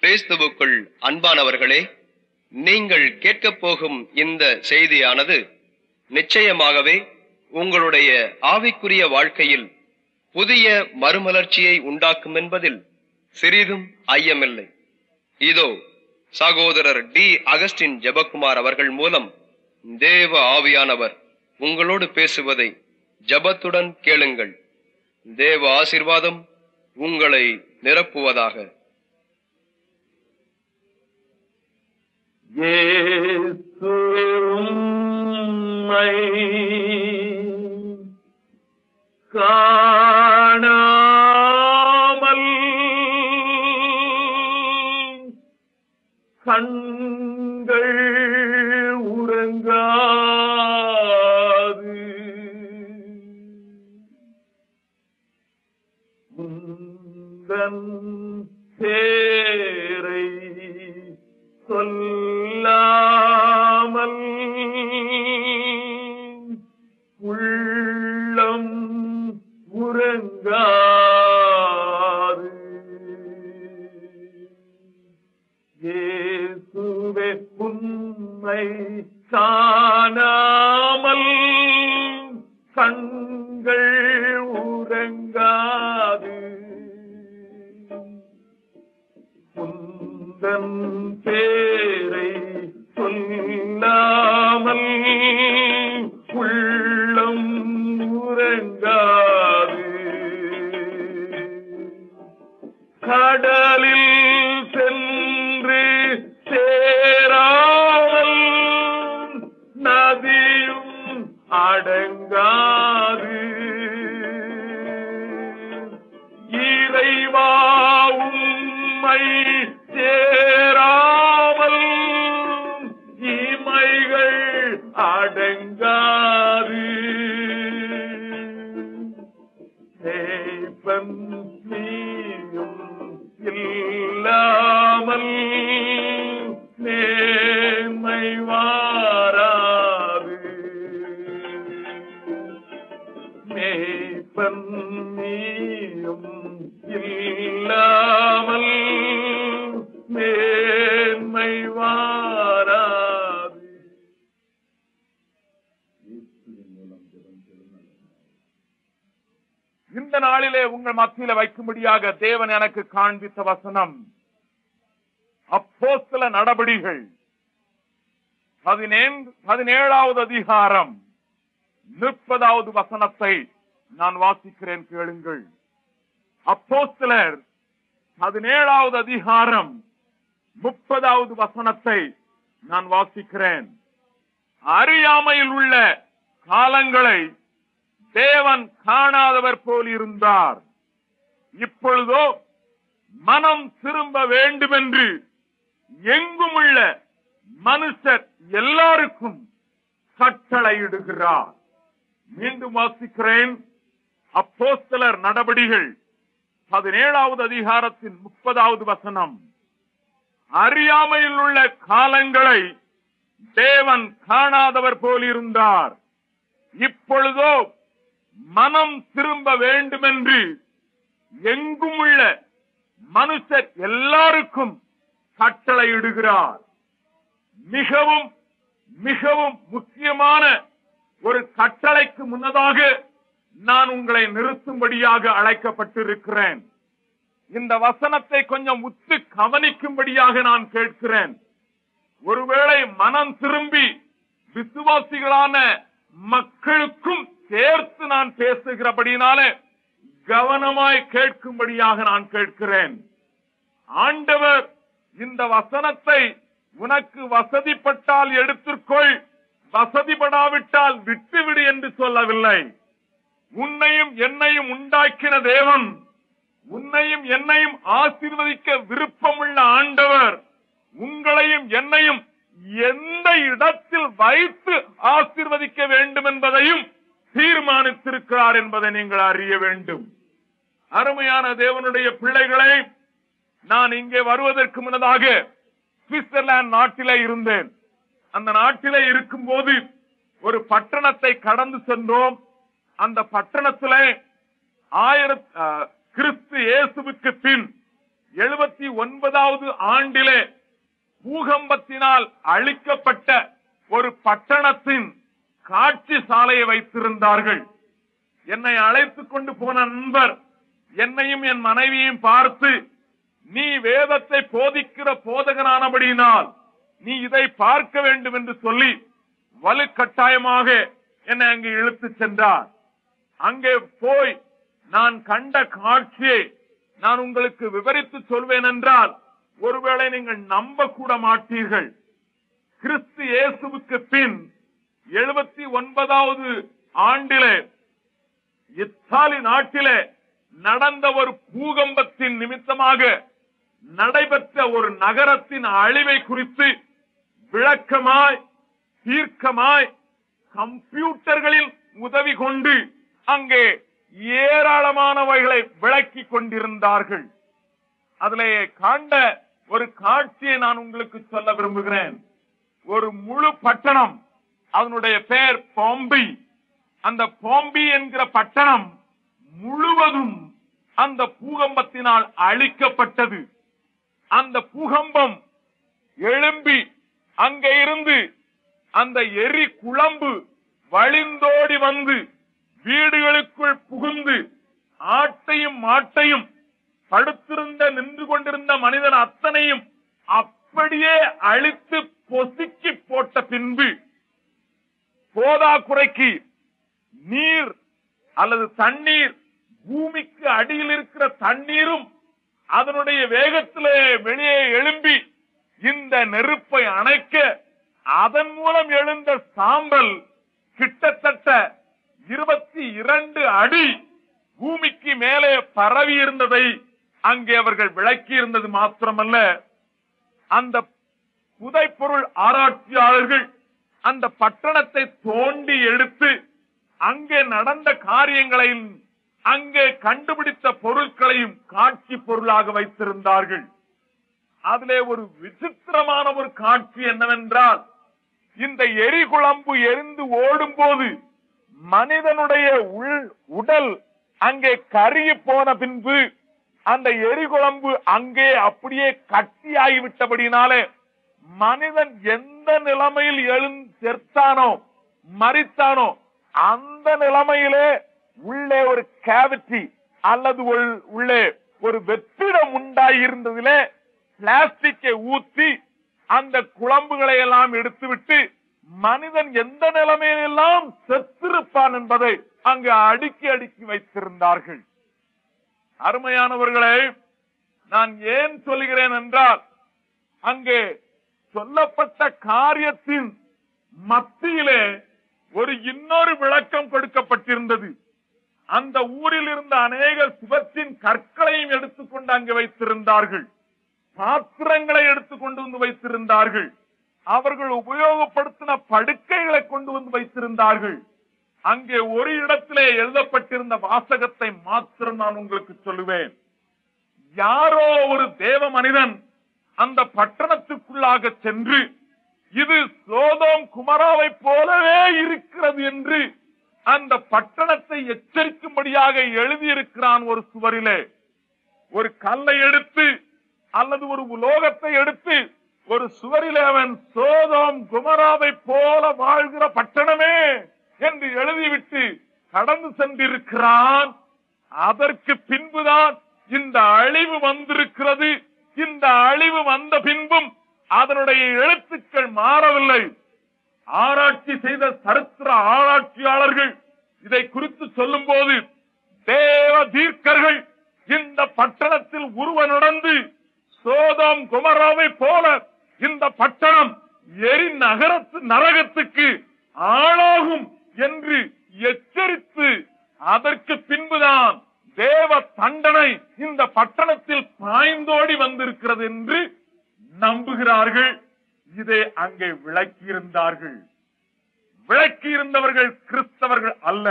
கிறிஸ்துவுக்குள் அன்பானவர்களே நீங்கள் கேட்கப் போகும் இந்த செய்தியானது நிச்சயமாகவே உங்களுடைய ஆவிக்குரிய வாழ்க்கையில் புதிய மறுமலர்ச்சியை உண்டாக்கும் என்பதில் சிறிதும் ஐயமில்லை இதோ சகோதரர் டி அகஸ்டின் ஜெபக்குமார் அவர்கள் மூலம் தேவ ஆவியானவர் உங்களோடு பேசுவதை ஜெபத்துடன் கேளுங்கள் தேவ ஆசீர்வாதம் உங்களை நிரப்புவதாக இயேசுவே உம்மை காணாமல் கண்கள் உறங்காது உந்தன் பேரை சொல்லாமல் உள்ளம் உறங்காது இயேசுவே உண்மை காணாமல் கண்கள் உறங்காது உந்தன் பேரை சொல்லாமல் உள்ளம் உறங்காது கடலில் சென்று சேராமல் நதியும் அடங்காது இறைவா உம்மை சேராமல் இமைகள் அடங்காது சேப்பன் நீயும் இல்லாமல் நேர்மை வாராது மேய்ப்பன் நீயும் இல்லாமல் மேன்மை வாராது இந்த நாளிலே உங்கள் மத்தியில வைக்கும்படியாக தேவன் எனக்கு காண்பித்த வசனம் அப்போஸ்தல நடபடிகள் பதினேழு பதினேழாவது அதிகாரம் முப்பதாவது வசனத்தை நான் வாசிக்கிறேன் கேளுங்கள் அப்போஸ்தலர் பதினேழாவது அதிகாரம் முப்பதாவது வசனத்தை நான் வாசிக்கிறேன் அறியாமையில் உள்ள காலங்களை தேவன் காணாதவர் போல் இருந்தார் இப்பொழுதோ மனம் திரும்ப வேண்டுமென்று எங்குமுள்ள மனுஷர் எல்லாருக்கும் கட்டளையிடுகிறார் மீண்டும் வாசிக்கிறேன் அப்போஸ்தலர் நடபடிகள் பதினேழாவது அதிகாரத்தின் முப்பதாவது வசனம் அறியாமையில் உள்ள காலங்களை தேவன் காணாதவர் போல் இருந்தார் இப்பொழுதோ மனம் திரும்ப வேண்டுமென்று எங்குமுள்ள மனுஷர் எல்லாருக்கும் கட்டளையிடுகிறார் மிகவும் மிகவும் முக்கியமான ஒரு கட்டளைக்கு முன்னதாக நான் உங்களை நிறுத்தும்படியாக அழைக்கப்பட்டிருக்கிறேன் இந்த வசனத்தை கொஞ்சம் உத்து கவனிக்கும்படியாக நான் கேட்கிறேன் ஒருவேளை மனம் திரும்பி விசுவாசிகளான மக்களுக்கும் சேர்த்து நான் பேசுகிறபடினாலே கவனமாய் கேட்கும்படியாக நான் கேட்கிறேன் ஆண்டவர் இந்த வசனத்தை உனக்கு வசதிப்பட்டால் எடுத்துக்கொள் வசதிப்படாவிட்டால் விட்டுவிடு என்று சொல்லவில்லை உன்னையும் என்னையும் உண்டாக்கின தேவன் உன்னையும் என்னையும் ஆசீர்வதிக்க விருப்பமுள்ள ஆண்டவர் உங்களையும் என்னையும் எந்த இடத்தில் வைத்து ஆசீர்வதிக்க வேண்டும் என்பதையும் தீர்மானித்திருக்கிறார் என்பதை நீங்கள் அறிய வேண்டும் அருமையான தேவனுடைய பிள்ளைகளை நான் இங்கே வருவதற்கு முன்னதாக சுவிட்சர்லாந்து நாட்டிலே இருந்தேன் அந்த நாட்டிலே இருக்கும்போது ஒரு பட்டணத்தை கடந்து சென்றோம் அந்த பட்டணத்திலே ஆயிரத் அஹ், கிறிஸ்து இயேசுவுக்கு பின் எழுபத்தி ஒன்பதாவது ஆண்டிலே பூகம்பத்தினால் அழிக்கப்பட்ட ஒரு பட்டணத்தின் காட்சி சாலையை வைத்திருந்தார்கள் என்னை அழைத்துக் கொண்டு போன நண்பர் என்னையும் என் மனைவியையும் பார்த்து நீ வேதத்தை போதிக்கிற போதகனானபடியினால் நீ இதை பார்க்க வேண்டும் என்று சொல்லி வலுக்கட்டாயமாக என்னை அங்கு இழுத்துச் சென்றார் அங்கே போய் நான் கண்ட காட்சியை நான் உங்களுக்கு விவரித்து சொல்வேன் என்றால் ஒருவேளை நீங்கள் நம்ப கூட மாட்டீர்கள் கிறிஸ்து இயேசுவுக்கு பின் எழுபத்தி ஒன்பதாவது ஆண்டிலே இத்தாலி நாட்டிலே நடந்த ஒரு பூகம்பத்தின் நிமித்தமாக நடைபெற்ற ஒரு நகரத்தின் அழிவை குறித்து விளக்கமாய் தீர்க்கமாய் கம்ப்யூட்டர்களில் உதவி கொண்டு அங்கே ஏராளமானவைகளை விளக்கிக் கொண்டிருந்தார்கள் அதிலே காண்ட ஒரு காட்சியை நான் உங்களுக்கு சொல்ல விரும்புகிறேன் ஒரு முழு பட்டணம் அதனுடைய பெயர் பாம்பி அந்த பாம்பி என்கிற பட்டணம் முழுவதும் அந்த பூகம்பத்தினால் அழிக்கப்பட்டது அந்த பூகம்பம் எழும்பி அங்கே இருந்து அந்த எரி குழம்பு வழிந்தோடி வந்து வீடுகளுக்குள் புகுந்து ஆட்டையும் மாட்டையும் படுத்திருந்த நின்று கொண்டிருந்த மனிதன் அத்தனையும் அப்படியே அழித்து பொசுக்கி போட்ட பின்பு போதாக்குறைக்கு நீர் அல்லது தண்ணீர் பூமிக்கு அடியில் இருக்கிற தண்ணீரும் அதனுடைய வேகத்திலே வெளியே எழும்பி இந்த நெருப்பை அணைக்க அதன் மூலம் எழுந்த சாம்பல் கிட்டத்தட்ட இருபத்தி இரண்டு அடி பூமிக்கு மேலே பரவி இருந்ததை அங்கே அவர்கள் விளக்கி இருந்தது மாத்திரமல்ல அந்த புதைப்பொருள் ஆராய்ச்சியாளர்கள் அந்த பட்டணத்தை தோண்டி எடுத்து அங்கே நடந்த காரியங்களையும் அங்கே கண்டுபிடித்த பொருட்களையும் காட்சி பொருளாக வைத்திருந்தார்கள் அதிலே ஒரு விசித்திரமான ஒரு காட்சி என்னவென்றால் இந்த எரிகுழம்பு எரிந்து ஓடும் போது மனிதனுடைய உள் உடல் அங்கே கருகி போன பின்பு அந்த எரிகுழம்பு அங்கே அப்படியே கட்டியாகி விட்டபடினாலே மனிதன் எந்த நிலைமையில் எழுந்து செத்தானோ மரித்தானோ அந்த நிலைமையிலே உள்ளே ஒரு கேவிட்டி அல்லது ஒரு- உள்ளே ஒரு வெற்றிடம் உண்டாயிருந்ததிலே பிளாஸ்டிக்கை ஊத்தி அந்த குழம்புகளை எல்லாம் எடுத்துவிட்டு மனிதன் எந்த நிலைமையிலெல்லாம் செத்திருப்பான் என்பதை அங்கு அடுக்கி அடுக்கி வைத்திருந்தார்கள் அருமையானவர்களே நான் ஏன் சொல்கிறேன் என்றால் அங்கே சொல்லப்பட்ட காரியத்தின் மத்தியிலே ஒரு இன்னொரு விளக்கம் கொடுக்கப்பட்டிருந்தது அந்த ஊரில் இருந்த அநேக சுவற்றின் கற்களையும் எடுத்துக்கொண்டு அங்கு வைத்திருந்தார்கள் பாத்திரங்களை எடுத்துக்கொண்டு வந்து வைத்திருந்தார்கள் அவர்கள் உபயோகப்படுத்தின படுக்கைகளை கொண்டு வந்து வைத்திருந்தார்கள் அங்கே ஒரு இடத்திலே எழுதப்பட்டிருந்த வாசகத்தை மாத்திரம் நான் உங்களுக்கு சொல்லுவேன் யாரோ ஒரு தேவ மனிதன் அந்த பட்டணத்துக்குள்ளாக சென்று இது சோதோம் குமராவை போலவே இருக்கிறது என்று அந்த பட்டணத்தை எச்சரிக்கும்படியாக எழுதியிருக்கிறான் ஒரு சுவரிலே ஒரு கல்லை எடுத்து அல்லது ஒரு உலோகத்தை எடுத்து ஒரு சுவரிலே அவன் சோதோம் குமராவை போல வாழ்கிற பட்டணமே என்று எழுதிவிட்டு கடந்து சென்றிருக்கிறான் அதற்கு பின்புதான் இந்த அழிவு வந்திருக்கிறது இந்த அழிவு வந்த பின்பும் அதனுடைய எழுத்துக்கள் மாறவில்லை ஆராய்ச்சி செய்த சரித்திர ஆராய்ச்சியாளர்கள் இதை குறித்து சொல்லும் போது தேவ தீர்க்கர்கள் இந்த பட்டணத்தில் உருவ நடந்து சோதம் குமராவை போல இந்த பட்டணம் எரி நகரத்து நரகத்துக்கு ஆளாகும் என்று எச்சரித்து அதற்கு பின்புதான் தேவ தண்டனை இந்த பட்டணத்தில் பாய்ந்தோடி வந்திருக்கிறது என்று நம்புகிறார்கள் இதை அங்கே விளக்கியிருந்தார்கள் விளக்கியிருந்தவர்கள் கிறிஸ்தவர்கள் அல்ல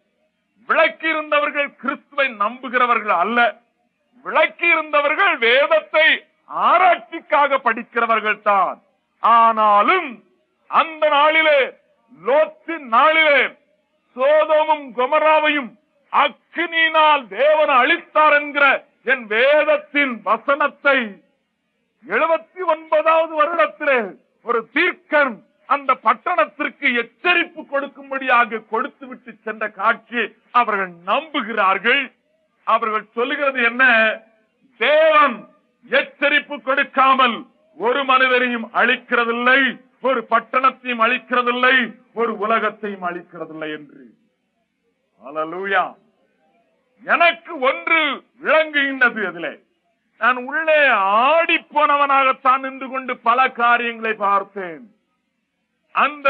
விளக்கியிருந்தவர்கள் கிறிஸ்துவை நம்புகிறவர்கள் அல்ல விளக்கியிருந்தவர்கள் வேதத்தை ஆராய்ச்சிக்காக படிக்கிறவர்கள் தான் ஆனாலும் அந்த நாளிலே லோத்தின் நாளிலே சோதோமும் குமராவையும் அக்னியினால் தேவன் அழித்தார் என்கிற என் வேதத்தின் வசனத்தை எழுபத்தி ஒன்பதாவது வருடத்திலே ஒரு தீர்க்கன் அந்த பட்டணத்திற்கு எச்சரிப்பு கொடுக்கும்படியாக கொடுத்து விட்டு சென்ற காட்சி அவர்கள் நம்புகிறார்கள் அவர்கள் சொல்லுகிறது என்ன தேவன் எச்சரிப்பு கொடுக்காமல் ஒரு மனிதரையும் அழிக்கிறதில்லை ஒரு பட்டணத்தையும் அழிக்கிறதில்லை ஒரு உலகத்தையும் அழிக்கிறதில்லை என்று அல்லேலூயா எனக்கு ஒன்று விளங்குகின்றது அதிலே நான் உள்ளே ஆடி போனவனாகத்தான் நின்று கொண்டு பல காரியங்களை பார்த்தேன் அந்த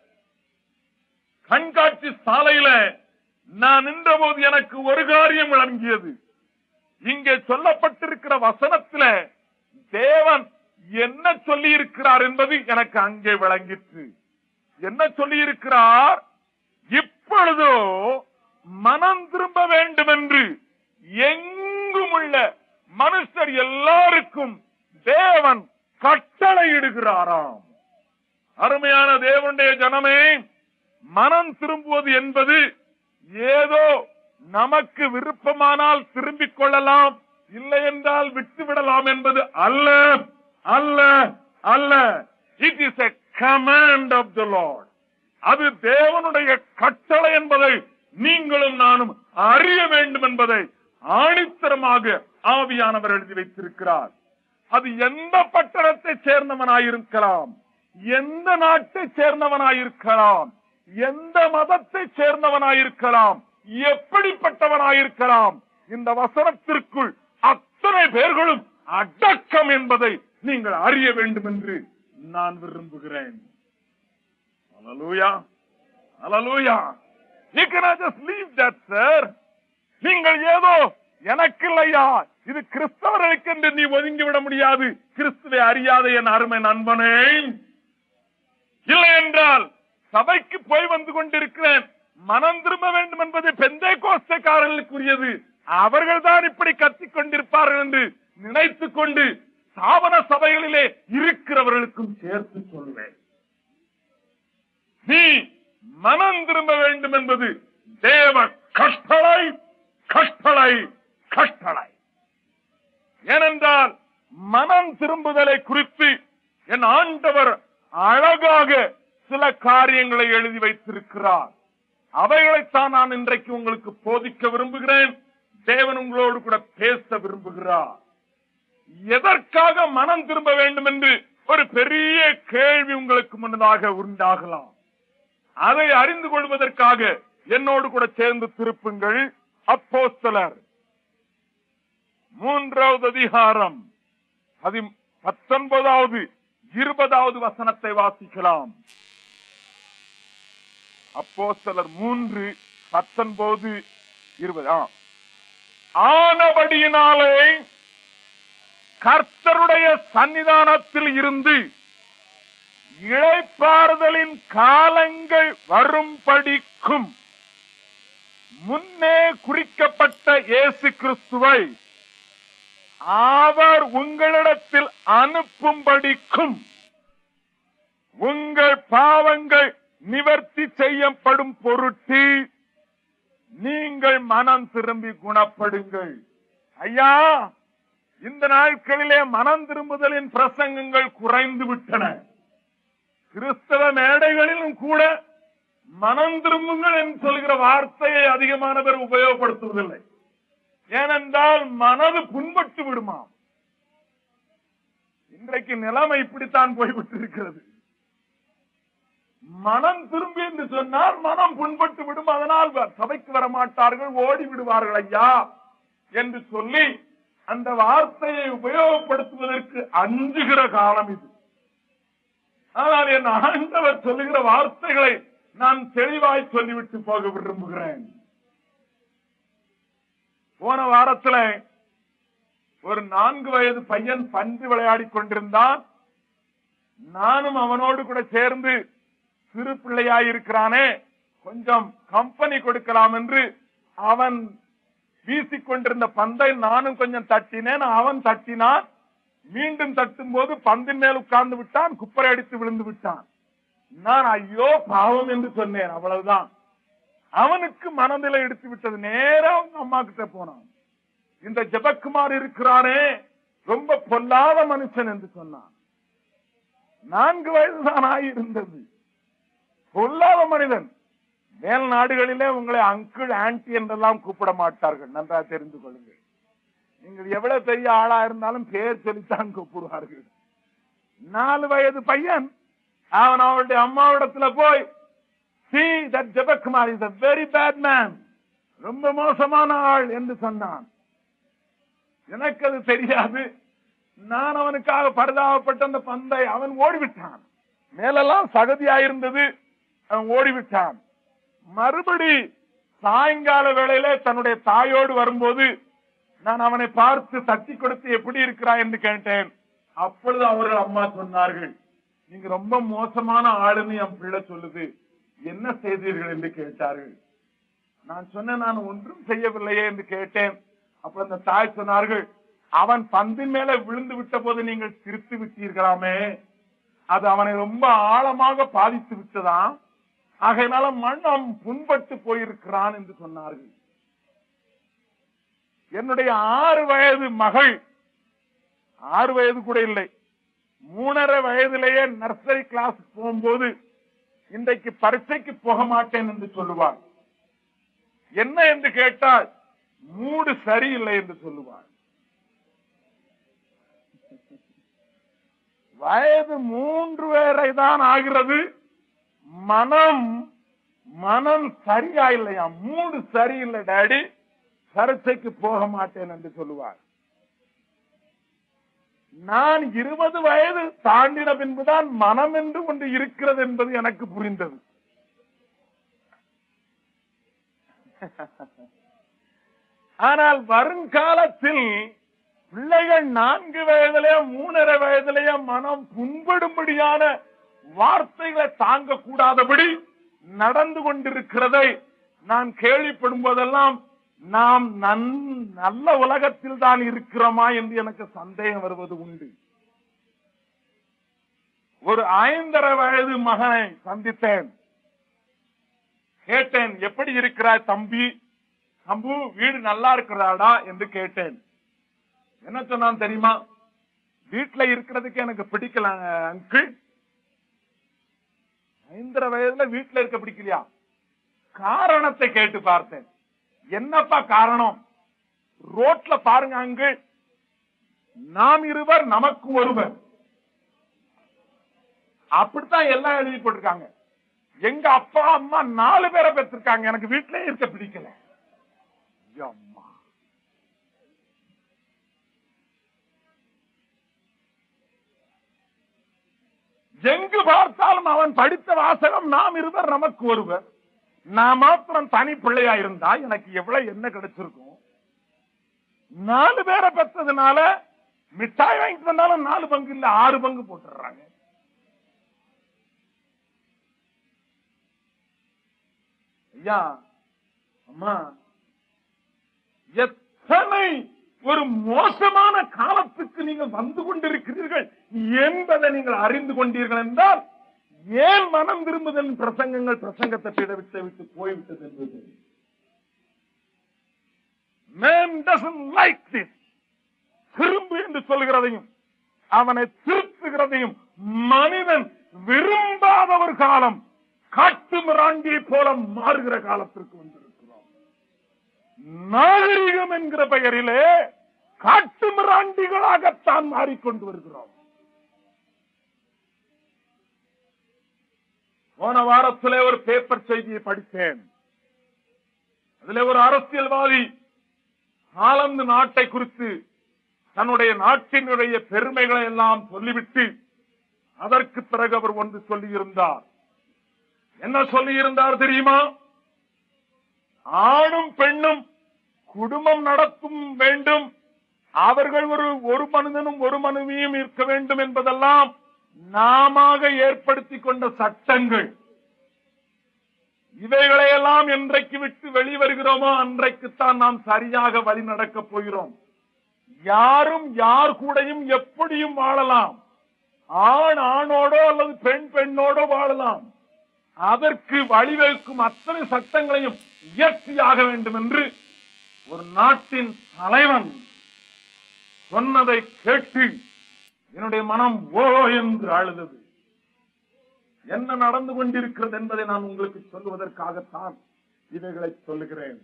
கண்காட்சி சாலையில நான் நின்றபோது எனக்கு ஒரு காரியம் விளங்கியது இங்கே சொல்லப்பட்டிருக்கிற வசனத்தில தேவன் என்ன சொல்லி இருக்கிறார் என்பது எனக்கு அங்கே விளங்கிற்று என்ன சொல்லி இருக்கிறார் இப்பொழுதோ மனம் திரும்ப வேண்டும் என்று எங்கும் உள்ள மனுஷர் எல்லாருக்கும் தேவன் கட்டளையிடுகிறாராம் அருமையான தேவனுடைய ஜனமே மனம் திரும்புவது என்பது ஏதோ நமக்கு விருப்பமானால் திரும்பிக் கொள்ளலாம் இல்லை என்றால் விட்டு விடலாம் என்பது அல்ல அல்ல அல்ல it is a command of the Lord அது தேவனுடைய கட்டளை என்பதை நீங்களும் நானும் அறிய வேண்டும் என்பதை ஆணித்தரமாக ஆவியானவர் எழுதி வைத்திருக்கிறார் அது எந்த பட்டணத்தை சேர்ந்தவனாயிருக்கலாம் எந்த நாட்டை சேர்ந்தவனாயிருக்கலாம் எந்த மதத்தை சேர்ந்தவனாயிருக்கலாம் எப்படிப்பட்டவனாயிருக்கலாம் இந்த வசனத்திற்குள் அத்தனை பேர்களும் அடக்கம் என்பதை நீங்கள் அறிய வேண்டும் என்று நான் விரும்புகிறேன் Hallelujah. Hallelujah. You cannot just leave that, sir. நீங்கள் ஏதோ எனக்கு இல்லையா இது கிறிஸ்தவர்களுக்கு என்று நீ ஒதுங்கி விட முடியாது கிறிஸ்துவை அறியாத என் அருமை நண்பனே இல்லை என்றால் சபைக்கு போய் வந்து கொண்டிருக்கிறேன் மனம் திரும்ப வேண்டும் என்பது பெந்தை கோஸ்தக்காரர்களுக்குரியது அவர்கள் தான் இப்படி கத்திக் கொண்டிருப்பார்கள் என்று நினைத்துக் கொண்டு ஸ்தாபன சபைகளிலே இருக்கிறவர்களுக்கும் சேர்த்து சொல்வேன் நீ மனம் திரும்ப வேண்டும் என்பது தேவ கஷ்டலை கஷ்டலை கஷ்டலை ஏனென்றால் மனம் திரும்புதலை குறித்து என் ஆண்டவர் அழகாக சில காரியங்களை எழுதி வைத்திருக்கிறார் அவைகளைத்தான் நான் இன்றைக்கு உங்களுக்கு போதிக்க விரும்புகிறேன் தேவன் உங்களோடு கூட பேச விரும்புகிறார் எதற்காக மனம் திரும்ப வேண்டும் என்று ஒரு பெரிய கேள்வி உங்களுக்கு முன்னதாக உண்டாகலாம் அதை அறிந்து கொள்வதற்காக என்னோடு கூட சேர்ந்து திருப்புங்கள் அப்போஸ்தலர் மூன்றாவது அதிகாரம் அதி பத்தொன்பதாவது இருபதாவது வசனத்தை வாசிக்கலாம் அப்போஸ்தலர் மூன்று பத்தொன்பது இருபது ஆ. ஆனபடியினாலே கர்த்தருடைய சன்னிதானத்தில் இருந்து இழைப்பாறுதலின் காலங்கள் வரும்படிக்கும் முன்னே குறிக்கப்பட்ட இயேசு கிறிஸ்துவை அவர் உங்களிடத்தில் அனுப்பும்படிக்கும் உங்கள் பாவங்கள் நிவர்த்தி செய்யப்படும் பொருட்டு நீங்கள் மனம் திரும்பி குணப்படுங்கள் ஐயா இந்த நாட்களிலே மனம் திரும்புதலின் பிரசங்கங்கள் குறைந்து விட்டன கிறிஸ்தவ மேடைகளிலும் கூட மனம் திரும்புங்கள் என்று சொல்கிற வார்த்தையை அதிகமான பேர் உபயோகப்படுத்துவதில்லை ஏனென்றால் மனது புண்பட்டு விடுமாம் இன்றைக்கு நிலைமை இப்படித்தான் போய்விட்டு இருக்கிறது மனம் திரும்பி என்று சொன்னால் மனம் புண்பட்டு விடும் அதனால் வ- சபைக்கு வர மாட்டார்கள் ஓடி விடுவார்கள் ஐயா என்று சொல்லி அந்த வார்த்தையை உபயோகப்படுத்துவதற்கு அஞ்சுகிற காலம் இது ஆனால் என் ஆண்டவர் சொல்லுகிற வார்த்தைகளை நான் தெளிவாய் சொல்லிவிட்டு போக விரும்புகிறேன் போன வாரத்துல ஒரு நான்கு வயது பையன் பந்து விளையாடிக் கொண்டிருந்தான் நானும் அவனோடு கூட சேர்ந்து சிறு பிள்ளையாயிருக்கிறானே கொஞ்சம் கம்பெனி கொடுக்கலாம் என்று அவன் வீசிக் கொண்டிருந்த பந்தை நானும் கொஞ்சம் தட்டினேன் அவன் தட்டினான் மீண்டும் தட்டும் போது பந்தின் மேல் உட்கார்ந்து விட்டான் குப்பரை அடித்து விழுந்து விட்டான் நான் ஐயோ பாவம் என்று சொன்னேன் அவ்வளவுதான் அவனுக்கு மனநிலை எடுத்து விட்டது நேரா அவங்க அம்மா கிட்ட போனான் இந்த ஜெபக்குமார் இருக்கிறானே ரொம்ப பொல்லாத மனுஷன் என்று சொன்னான் நான்கு வயதுதான் ஆகியிருந்தது பொல்லாத மனிதன் மேல் நாடுகளிலே உங்களை அங்கிள் ஆன்டி என்றெல்லாம் கூப்பிட மாட்டார்கள் நன்றா தெரிந்து கொள்ளுங்கள் நீங்கள் எவ்வளவு பெரிய ஆளா இருந்தாலும் பேர் சொல்லித்தான் கூப்பிடுவார்கள் நாலு வயது பையன் அவன் அவனுடைய அம்மாவிடத்துல போய் see that Jebakumar is a very bad man ரொம்ப மோசமான ஆள் என்று சொன்னான் எனக்கு அது தெரியாது நான் அவனுக்காக பரிதாபப்பட்ட அந்த பந்தை அவன் ஓடிவிட்டான் மேலெல்லாம் சகதியாயிருந்தது அவன் ஓடிவிட்டான் மறுபடி சாயங்கால வேளையில தன்னுடைய தாயோடு வரும்போது நான் அவனை பார்த்து தட்டி கொடுத்து எப்படி இருக்கிறாய் என்று கேட்டேன் அப்பொழுது அவர்கள் அம்மா சொன்னார்கள் நீங்க ரொம்ப மோசமான ஆளுன்னு என் பிள்ளை சொல்லுது என்ன செய்தீர்கள் என்று கேட்டார்கள் நான் சொன்னேன் நான் ஒன்றும் செய்யவில்லையே என்று கேட்டேன் அப்ப அந்த தாய் சொன்னார்கள் அவன் பந்தின் மேல விழுந்து விட்ட போது நீங்கள் சிரித்து விட்டீர்களாமே அது அவனை ரொம்ப ஆழமாக பாதித்து விட்டதாம் ஆகையினால மனம் புண்பட்டு போயிருக்கிறான் என்று சொன்னார்கள் என்னுடைய ஆறு வயது மகள் ஆறு வயது கூட இல்லை மூணரை வயதிலேயே நர்சரி கிளாஸ் போகும்போது இன்றைக்கு பரீட்சைக்கு போக மாட்டேன் என்று சொல்லுவாள் என்ன என்று கேட்டால் மூடு சரியில்லை என்று சொல்லுவாள் வயது மூன்று வரை தான் ஆகிறது மனம் மனம் சரியா இல்லையா மூடு சரியில்லை டாடி பரீட்சைக்கு போக மாட்டேன் என்று சொல்லுவார் நான் இருபது வயது தாண்டின பின்புதான் மனம் என்று ஒன்று இருக்கிறது என்பது எனக்கு புரிந்தது ஆனால் வருங்காலத்தில் பிள்ளைகள் நான்கு வயதிலேயே மூணரை வயதிலேயே மனம் புண்படும்படியான வார்த்தைகளை தாங்க கூடாதபடி நடந்து கொண்டிருக்கிறதை நான் கேள்விப்படும் போதெல்லாம் நாம் நன்- நல்ல உலகத்தில் தான் இருக்கிறோமா என்று எனக்கு சந்தேகம் வருவது உண்டு ஒரு ஐந்தரை வயது மகனை சந்தித்தேன் கேட்டேன் எப்படி இருக்கிறாய் தம்பி தம்பு வீடு நல்லா இருக்கிறாடா என்று கேட்டேன் என்ன சொன்னான் தெரியுமா வீட்டுல இருக்கிறதுக்கு எனக்கு பிடிக்கல அங்கிள் ஐந்தரை வயதுல வீட்டுல இருக்க பிடிக்கலையா காரணத்தை கேட்டு பார்த்தேன் என்னப்பா காரணம் ரோட்ல பாருங்க அங்கிள் நாம் இருவர் நமக்கு ஒருவர் அப்படித்தான் எல்லாம் எழுதி போட்டிருக்காங்க எங்க அப்பா அம்மா நாலு பேரை பெற்றிருக்காங்க எனக்கு வீட்டிலே இருக்க பிடிக்கல அம்மா எங்கு பார்த்தாலும் அவன் படித்த வாசகம் நாம் இருவர் நமக்கு ஒருவர் நான் மாத்திரம் தனி பிள்ளையா இருந்தா எனக்கு எவ்வளவு என்ன கிடைச்சிருக்கும் நாலு பேரை பெற்றதுனால மிட்டாய் வாங்கிட்டு வந்தாலும் நாலு பங்கு இல்ல ஆறு பங்கு போட்டுடுறாங்க ஐயா அம்மா எத்தனை ஒரு மோசமான காலத்துக்கு நீங்கள் வந்து கொண்டிருக்கிறீர்கள் என்பதை நீங்கள் அறிந்து கொண்டீர்கள் என்றால் ஏன் மனம் திரும்புதல் பிரசங்கங்கள் பிரசங்கத்தை பிடவிட்டு விட்டு போய்விட்டது என்பது Man doesn't like this. திரும்பு என்று சொல்கிறதையும் அவனை திருத்துகிறதையும் மனிதன் விரும்பாத ஒரு காலம் காட்டு மிராண்டியை போல மாறுகிற காலத்திற்கு வந்திருக்கிறோம் நாகரிகம் என்கிற பெயரிலே காட்டு மிராண்டிகளாகத்தான் மாறிக்கொண்டு வருகிறோம் போன வாரத்திலே ஒரு பேப்பர் செய்தியை படித்தேன் அதிலே ஒரு அரசியல்வாதி ஆலந்து நாட்டை குறித்து தன்னுடைய நாட்டினுடைய பெருமைகளை எல்லாம் சொல்லிவிட்டு அதற்கு பிறகு அவர் ஒன்று சொல்லியிருந்தார் என்ன சொல்லியிருந்தார் தெரியுமா ஆணும் பெண்ணும் குடும்பம் நடத்தும் வேண்டும் அவர்கள் ஒரு ஒரு மனிதனும் ஒரு மனைவியும் இருக்க வேண்டும் என்பதெல்லாம் நாம ஏற்படுத்தி கொண்ட சட்டங்கள் இவைகளையெல்லாம் என்றைக்கு விட்டு வெளிவருகிறோமோ அன்றைக்குத்தான் நாம் சரியாக வழி நடக்கப் போகிறோம் யாரும் யார் கூடயும் எப்படியும் வாழலாம் ஆண் ஆணோடோ அல்லது பெண் பெண்ணோடோ வாழலாம் அதற்கு வழிவகுக்கும் அத்தனை சட்டங்களையும் இயற்றியாக வேண்டும் என்று ஒரு நாட்டின் தலைவன் சொன்னதை கேட்டு என்னுடைய மனம் ஓ என்று அழுதது என்ன நடந்து கொண்டிருக்கிறது என்பதை நான் உங்களுக்கு சொல்லுவதற்காகத்தான் இவைகளை சொல்லுகிறேன்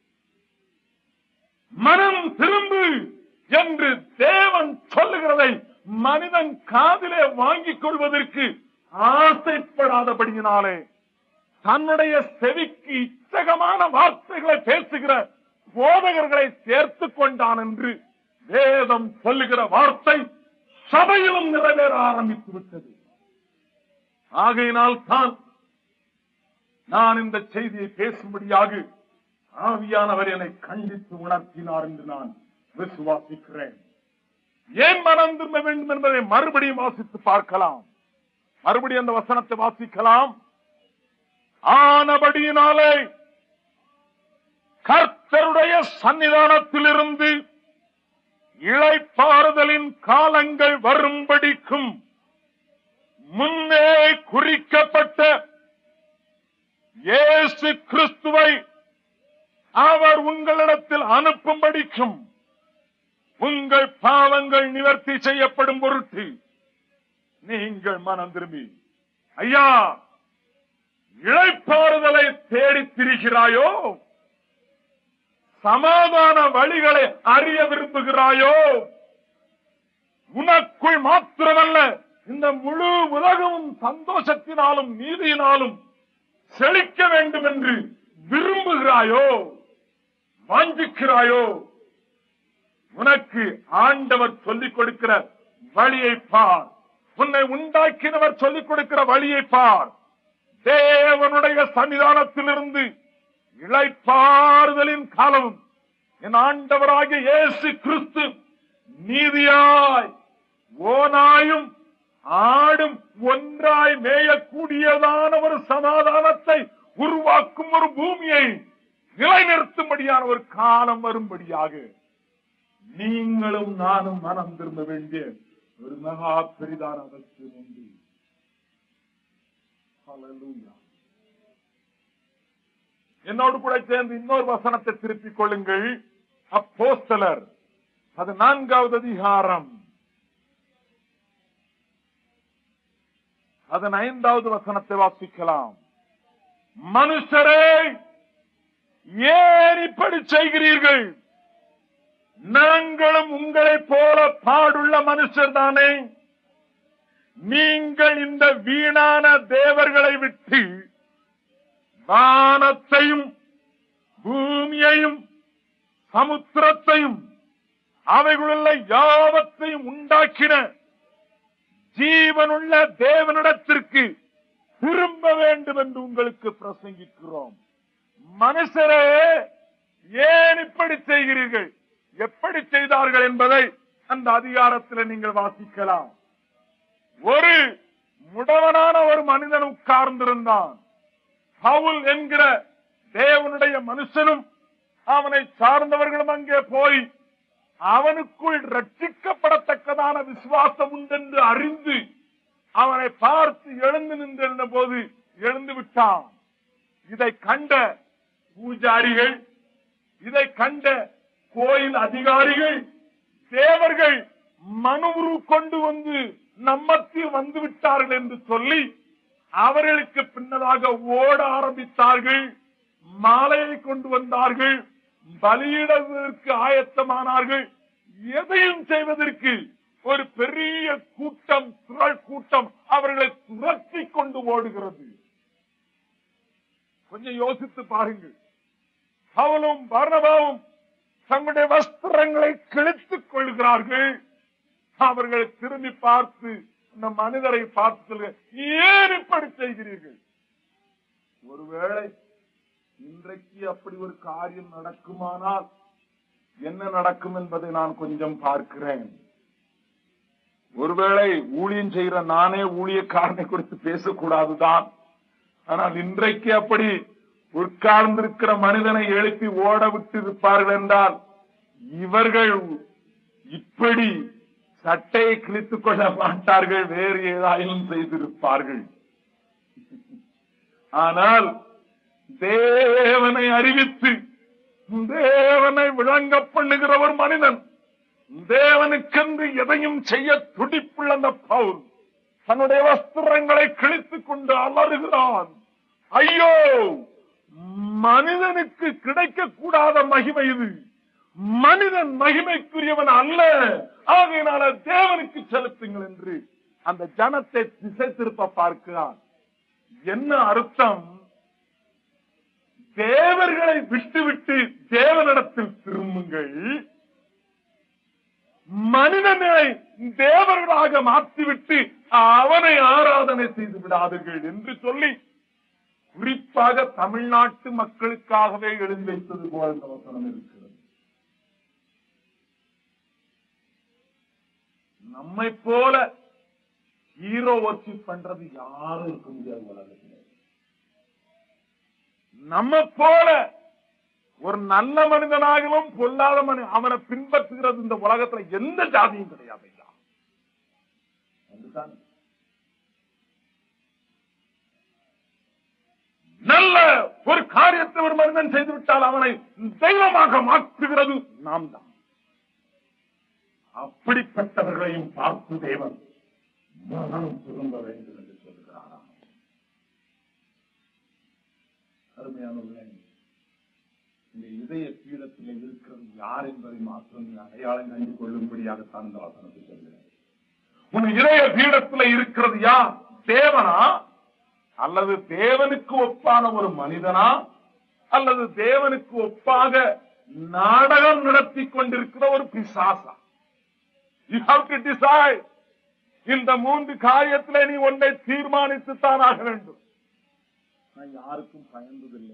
மனம் திரும்பு என்று தேவன் சொல்லுகிறதை மனிதன் காதிலே வாங்கிக் கொள்வதற்கு ஆசைப்படாதபடியினாலே தன்னுடைய செவிக்கு இச்சகமான வார்த்தைகளை பேசுகிற போதகர்களை சேர்த்துக் கொண்டான் என்று வேதம் சொல்லுகிற வார்த்தை சபையிலும் நிறைவேற ஆரம்பித்து விட்டது ஆகையினால் தான் நான் இந்த செய்தியை பேசும்படியாக ஆவியானவர் என்னை கண்டித்து உணர்த்தினார் என்று நான் விசுவாசிக்கிறேன் ஏன் மனம் திரும்ப வேண்டும் என்பதை மறுபடியும் வாசித்து பார்க்கலாம் மறுபடியும் அந்த வசனத்தை வாசிக்கலாம் ஆனபடியினாலே கர்த்தருடைய சன்னிதானத்திலிருந்து இளைப்பாறுதலின் காலங்கள் வரும்படிக்கும் முன்னே குறிக்கப்பட்ட இயேசு கிறிஸ்துவை அவர் உங்களிடத்தில் அனுப்பும்படிக்கும் உங்கள் பாவங்கள் நிவர்த்தி செய்யப்படும் பொருட்டு நீங்கள் மனம் திரும்பி ஐயா இழைப்பாறுதலை தேடித் திரிகிறாயோ சமாதான வழிகளை அறிய விரும்புகிறாயோ உனக்குள் மாத்திரமல்ல இந்த முழு உலகமும் சந்தோஷத்தினாலும் நீதியினாலும் செழிக்க வேண்டும் என்று விரும்புகிறாயோ வாஞ்சிக்கிறாயோ உனக்கு ஆண்டவர் சொல்லிக் கொடுக்கிற வழியை பார் உன்னை உண்டாக்கினவர் சொல்லிக் கொடுக்கிற வழியை பார் தேவனுடைய சன்னிதானத்திலிருந்து இளைப்பாறுதலின் காலமும் என் ஆண்டவராகிய இயேசு கிறிஸ்து நீதியாய் ஓனாயும் ஆடும் ஒன்றாய் மேயக்கூடியதான ஒரு சமாதானத்தை உருவாக்கும் ஒரு பூமியை நிலைநிறுத்தும்படியான ஒரு காலம் வரும்படியாக நீங்களும் நானும் மனம் திரும்ப வேண்டிய ஒரு மகா பெரிதான அவசியம் உண்டு Hallelujah. என்னோடு கூட சேர்ந்து இன்னொரு வசனத்தை திருப்பிக் கொள்ளுங்கள் அப்போஸ்தலர் அது நான்காவது அதிகாரம் அதன் ஐந்தாவது வசனத்தை வாசிக்கலாம் மனுஷரே ஏன் இப்படி செய்கிறீர்கள் நாங்களும் உங்களைப் போல பாடுள்ள மனுஷர் தானே நீங்கள் இந்த வீணான தேவர்களை விட்டு வானத்தையும் பூமியையும் சமுத்திரத்தையும் அவைகளுள்ள யாவத்தையும் உண்டாக்கின ஜீவனுள்ள தேவனிடத்திற்கு திரும்ப வேண்டும் என்று உங்களுக்கு பிரசங்கிக்கிறோம் மனுஷரே ஏன் இப்படி செய்கிறீர்கள் எப்படி செய்தார்கள் என்பதை அந்த அதிகாரத்தில் நீங்கள் வாசிக்கலாம் ஒரு முடவனான ஒரு மனிதன் உட்கார்ந்திருந்தான் பவுல் என்கிற தேவனுடைய மனுஷனும் அவனை சார்ந்தவர்களும் அங்கே போய் அவனுக்குள் ரட்சிக்கப்படத்தக்கதான விசுவாசம் உண்டென்று அறிந்து அவனை பார்த்து எழுந்து நின்றிருந்த போது எழுந்து விட்டான் இதை கண்ட பூஜாரிகள் இதை கண்ட கோயில் அதிகாரிகள் தேவர்கள் மனுவுரு கொண்டு வந்து நம்மத்தில் வந்து விட்டார்கள் என்று சொல்லி அவர்களுக்கு பின்னதாக ஓட ஆரம்பித்தார்கள் மாலையை கொண்டு வந்தார்கள் பலியிடுவதற்கு ஆயத்தமானார்கள் எதையும் செய்வதற்கு ஒரு பெரிய கூட்டம் சுழல் கூட்டம் அவர்களை துரத்தி கொண்டு ஓடுகிறது கொஞ்சம் யோசித்து பாருங்கள் பவுலும் பர்ணபாவும் தங்களுடைய வஸ்திரங்களை கிழித்துக் கொள்கிறார்கள் அவர்களை திரும்பி பார்த்து இந்த மனிதரை பார்த்து சொல்லுங்க ஏன் இப்படி செய்கிறீர்கள் ஒருவேளை இன்றைக்கு அப்படி ஒரு காரியம் நடக்குமானால் என்ன நடக்கும் என்பதை நான் கொஞ்சம் பார்க்கிறேன் ஒருவேளை ஊழியம் செய்கிற நானே ஊழியக்காரனை குறித்து பேசக்கூடாதுதான் ஆனால் இன்றைக்கு அப்படி உட்கார்ந்திருக்கிற மனிதனை எழுப்பி ஓட விட்டு இருப்பார்கள் என்றால் இவர்கள் இப்படி சட்டையை கிழித்துக் கொள்ள மாட்டார்கள் வேறு ஏதாயிலும் செய்திருப்பார்கள் ஆனால் தேவனை அறிவித்து தேவனை விளங்க பண்ணுகிற ஒரு மனிதன் தேவனுக்கென்று எதையும் செய்ய துடிப்புள்ள அந்த பவுல் தன்னுடைய வஸ்திரங்களை கிழித்துக் கொண்டு அலறுகிறான் ஐயோ மனிதனுக்கு கிடைக்கக்கூடாத மகிமை இது மனிதன் மகிமைக்குரியவன் அல்ல ஆகையினால தேவனுக்கு செலுத்துங்கள் என்று அந்த ஜனத்தை திசை திருப்ப பார்க்கிறான் என்ன அர்த்தம் தேவர்களை விட்டுவிட்டு தேவனிடத்தில் திரும்புங்கள் மனிதனை தேவர்களாக மாற்றிவிட்டு அவனை ஆராதனை செய்து விடாதீர்கள் என்று சொல்லி குறிப்பாக தமிழ்நாட்டு மக்களுக்காகவே எழுதி வைத்தது போல இந்த வசனம் இருக்கிறது நம்மை போல ஹீரோ ஒர்ஷிப் பண்றது யாரும் இருக்க முடியாது உலகத்தில் நம்ம போல ஒரு நல்ல மனிதனாகவும் பொல்லாத மனிதன் அவனை பின்பற்றுகிறது இந்த உலகத்துல எந்த ஜாதியும் கிடையாது ஐயா. அதுதான். நல்ல ஒரு காரியத்தை ஒரு மனிதன் செய்துவிட்டால் அவனை தெய்வமாக மாற்றுகிறது நாம் தான் அப்படிப்பட்டவர்களையும் பார்த்து தேவன் மனம் திரும்ப வேண்டும் என்று சொல்கிறாராம் அருமையானவர்களே இந்த இதய பீடத்தில் இருக்கிறது யார் என்பதை மாத்திரம் நீ அடையாளம் கண்டு கொள்ளும்படியாகத்தான் இந்த வசனத்தை சொல்கிறேன் உன் இதய பீடத்தில் இருக்கிறது யார் தேவனா அல்லது தேவனுக்கு ஒப்பான ஒரு மனிதனா அல்லது தேவனுக்கு ஒப்பாக நாடகம் நடத்தி கொண்டிருக்கிற ஒரு பிசாசா யூ ஹாவ் டு டிசைட் இந்த மூன்று காரியத்திலே நீ ஒன்றை தீர்மானித்துத்தான் ஆக வேண்டும் நான் யாருக்கும் பயந்ததில்லை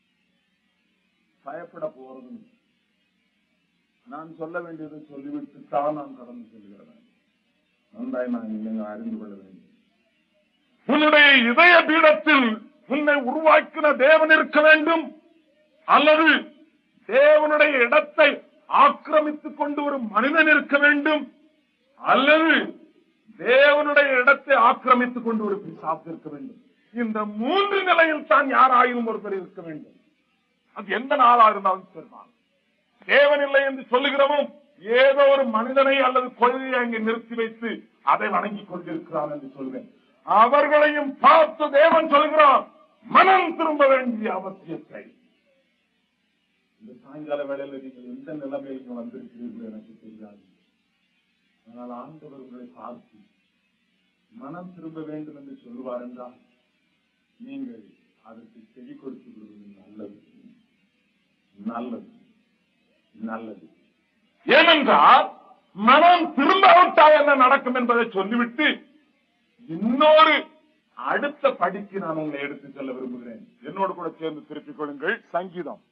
பயப்பட போறதும் இல்லை. நான் சொல்ல வேண்டியதை சொல்லிவிட்டு தான் நான் கடந்து செல்கிறேன் நன்றாய் நான் நீங்கள் அறிந்து கொள்ள வேண்டும் உன்னுடைய இதய பீடத்தில் உன்னை உருவாக்கின தேவன் இருக்க வேண்டும் அல்லது தேவனுடைய இடத்தை ஆக்கிரமித்துக் கொண்டு ஒரு மனிதன் இருக்க வேண்டும் அல்லது தேவனுடைய இடத்தை ஆக்கிரமித்துக் கொண்டு ஒரு பிசாசு இருக்க வேண்டும் இந்த மூன்று நிலையில் தான் யாராயும் ஒருத்தர் இருக்க வேண்டும் அது எந்த நாளா இருந்தாலும் சரிதான் தேவன் இல்லை என்று சொல்லுகிறவன் ஏதோ ஒரு மனிதனை அல்லது கொள்கையை அங்கே நிறுத்தி வைத்து அதை வணங்கிக் கொண்டிருக்கிறான் என்று சொல்வேன் அவர்களையும் பார்த்து தேவன் சொல்கிறான் மனம் திரும்ப வேண்டிய அவசியத்தை இந்த சாயங்கால வேளையில நீங்கள் எந்த நிலைமைக்கு வந்திருக்கிறீர்கள் எனக்கு தெரியாது ஆனால் ஆண்டவர் உங்களை பார்த்து மனம் திரும்ப வேண்டும் என்று சொல்லுவார் என்றால் நீங்கள் அதற்கு செவி கொடுத்து விடுவது நல்லது நல்லது நல்லது ஏனென்றால் மனம் திரும்பாவிட்டால் என்ன நடக்கும் என்பதை சொல்லிவிட்டு இன்னொரு அடுத்த படிக்கு நான் உங்களை எடுத்து செல்ல விரும்புகிறேன் என்னோடு கூட சேர்ந்து திருப்பிக் கொள்ளுங்கள் சங்கீதம்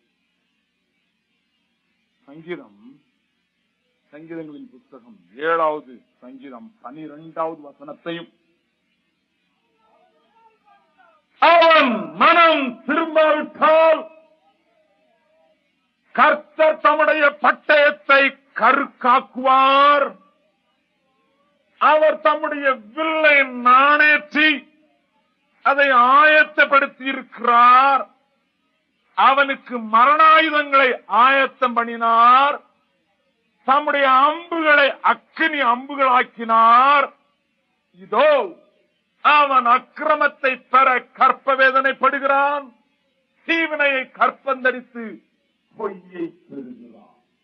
சங்கீதம் சங்கீதங்களின் புத்தகம் ஏழாவது சங்கீதம் பனிரெண்டாவது வசனத்தையும் அவன் மனம் திரும்பாவிட்டால் கர்த்தர் தம்முடைய பட்டயத்தை கருக்காக்குவார் அவர் தம்முடைய வில்லை நாணேற்றி அதை ஆயத்தப்படுத்தி இருக்கிறார் அவனுக்கு மரணாயுதங்களை ஆயத்தம் பண்ணினார் தம்முடைய அம்புகளை அக்கினி அம்புகளாக்கினார் இதோ அவன் அக்கிரமத்தை பெற கற்ப வேதனைப்படுகிறான் தீவினையை கற்பந்தரித்து பொய்யை பெறுகிறான்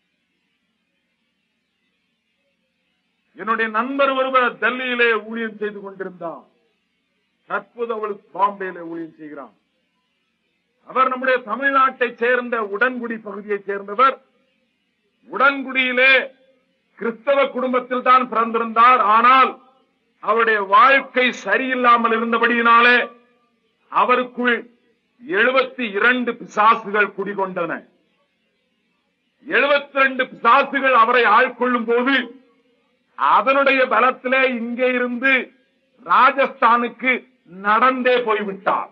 என்னுடைய நண்பர் ஒருவர் டெல்லியிலே ஊழியம் செய்து கொண்டிருந்தார் தற்போது அவளுக்கு பாம்பேயிலே ஊழியம் செய்கிறான் அவர் நம்முடைய தமிழ்நாட்டை சேர்ந்த உடன்குடி பகுதியைச் சேர்ந்தவர் உடன்குடியிலே கிறிஸ்தவ குடும்பத்தில் தான் பிறந்திருந்தார் ஆனால் அவருடைய வாழ்க்கை சரியில்லாமல் இருந்தபடியினாலே அவருக்குள் எழுபத்தி இரண்டு பிசாசுகள் குடிகொண்டன எழுபத்தி ரெண்டு பிசாசுகள் அவரை ஆட்கொள்ளும் போது அதனுடைய பலத்திலே இங்கே இருந்து ராஜஸ்தானுக்கு நடந்தே போய்விட்டார்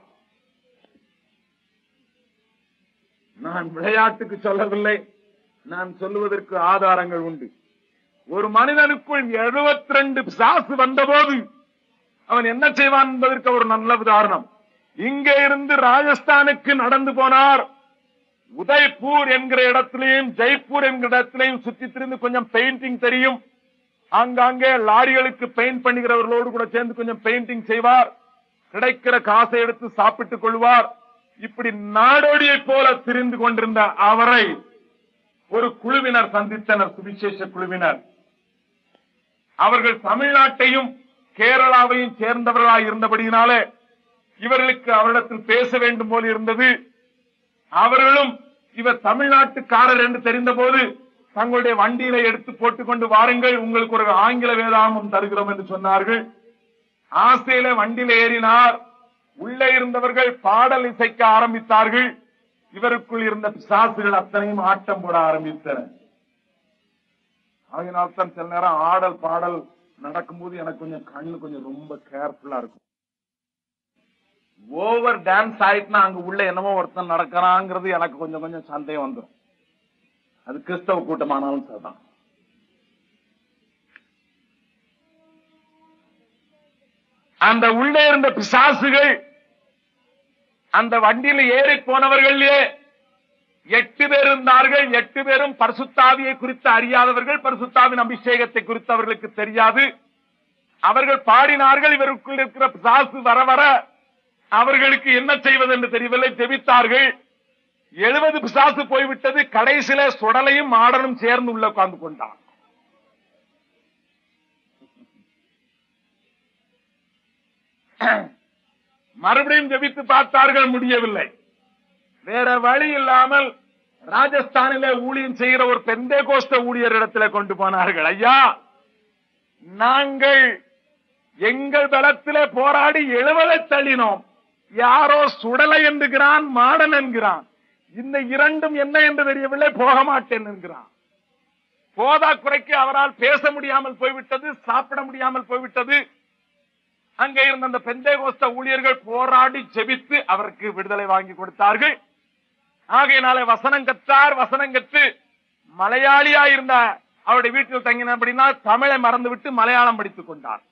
நான் விளையாட்டுக்கு சொல்லவில்லை நான் சொல்லுவதற்கு ஆதாரங்கள் உண்டு ஒரு மனிதனுக்குள் 72 ரெண்டு பிசாசு வந்தபோது அவன் என்ன செய்வான் என்பதற்கு ஒரு நல்ல உதாரணம் இங்கே இருந்து ராஜஸ்தானுக்கு நடந்து போனார் உதய்பூர் என்கிற இடத்திலையும் ஜெய்ப்பூர் என்கிற இடத்திலையும் சுற்றி திரிந்து கொஞ்சம் பெயிண்டிங் தெரியும் ஆங்காங்கே லாரிகளுக்கு பெயிண்ட் பண்ணுகிறவர்களோடு கூட சேர்ந்து கொஞ்சம் பெயிண்டிங் செய்வார் கிடைக்கிற காசை எடுத்து சாப்பிட்டுக் கொள்வார் இப்படி நாடோடியை போல திரிந்து கொண்டிருந்த அவரை ஒரு குழுவினர் சந்தித்தனர் சுவிசேஷ குழுவினர் அவர்கள் தமிழ்நாட்டையும் கேரளாவையும் சேர்ந்தவர்களாய் இருந்தபடியினாலே இவர்களுக்கு அவரிடத்தில் பேச வேண்டும் போல இருந்தது அவர்களும் இவர் தமிழ்நாட்டுக்காரர் என்று தெரிந்தபோது தங்களுடைய வண்டியில எடுத்து போட்டுக்கொண்டு வாருங்கள் உங்களுக்கு ஒரு ஆங்கில வேதாமம் தருகிறோம் என்று சொன்னார்கள் ஆசையில வண்டியில ஏறினார் உள்ளே இருந்தவர்கள் பாடல் இசைக்க ஆரம்பித்தார்கள் இவருக்குள் இருந்த பிசாசுகள் அத்தனையும் ஆட்டம் போட ஆரம்பித்தன அதனால்தான் சில நேரம் ஆடல் பாடல் நடக்கும்போது எனக்கு கொஞ்சம் கண்ணு கொஞ்சம் ரொம்ப கேர்ஃபுல்லா இருக்கும் ஓவர் டான்ஸ் ஆயிட்டுனா அங்க உள்ள என்னமோ ஒருத்தன் நடக்கிறாங்கிறது எனக்கு கொஞ்சம் கொஞ்சம் சந்தேகம் வந்துடும் அது கிறிஸ்தவ கூட்டமானாலும் சரிதான் அந்த உள்ளே இருந்த பிசாசுகள் அந்த வண்டியில ஏறி போனவர்களே எட்டு பேர் இருந்தார்கள் எட்டு பேரும் பரிசுத்தாவியை குறித்து அறியாதவர்கள் பரிசுத்தாவின் அபிஷேகத்தை குறித்து அவர்களுக்கு தெரியாது அவர்கள் பாடினார்கள் இவருக்குள் இருக்கிற பிசாசு வர வர அவர்களுக்கு என்ன செய்வது என்று தெரியவில்லை ஜெபித்தார்கள் எழுபது பிசாசு போய்விட்டது கடைசியில சுடலையும் மாடனும் சேர்ந்து உள்ள உட்கார்ந்து கொண்டான் மறுபடியும் ஜெபித்து பார்த்தார்கள் முடியவில்லை வேற வழி இல்லாமல் ராஜஸ்தானிலே ஊழியம் செய்கிற ஒரு பெந்தே கோஸ்த ஊழியரிடத்துல கொண்டு போனார்கள் ஐயா நாங்கள் எங்கள் பலத்திலே போராடி எழுவலை தள்ளினோம் யாரோ சுடலை என்கிறான் மாடன் என்கிறான் இந்த இரண்டும் என்ன என்று தெரியவில்லை போக மாட்டேன் என்கிறான் போதா குறைக்கு அவரால் பேச முடியாமல் போய்விட்டது சாப்பிட முடியாமல் போய்விட்டது அங்கே இருந்த அந்த பெந்தேகோஸ்த ஊழியர்கள் போராடி ஜெபித்து அவருக்கு விடுதலை வாங்கி கொடுத்தார்கள் ஆகையினாலே வசனம் கற்றார் வசனம் கற்று மலையாளியா இருந்த அவருடைய வீட்டில் தங்கின அப்படின்னா தமிழை மறந்துவிட்டு மலையாளம் படித்துக் கொண்டார்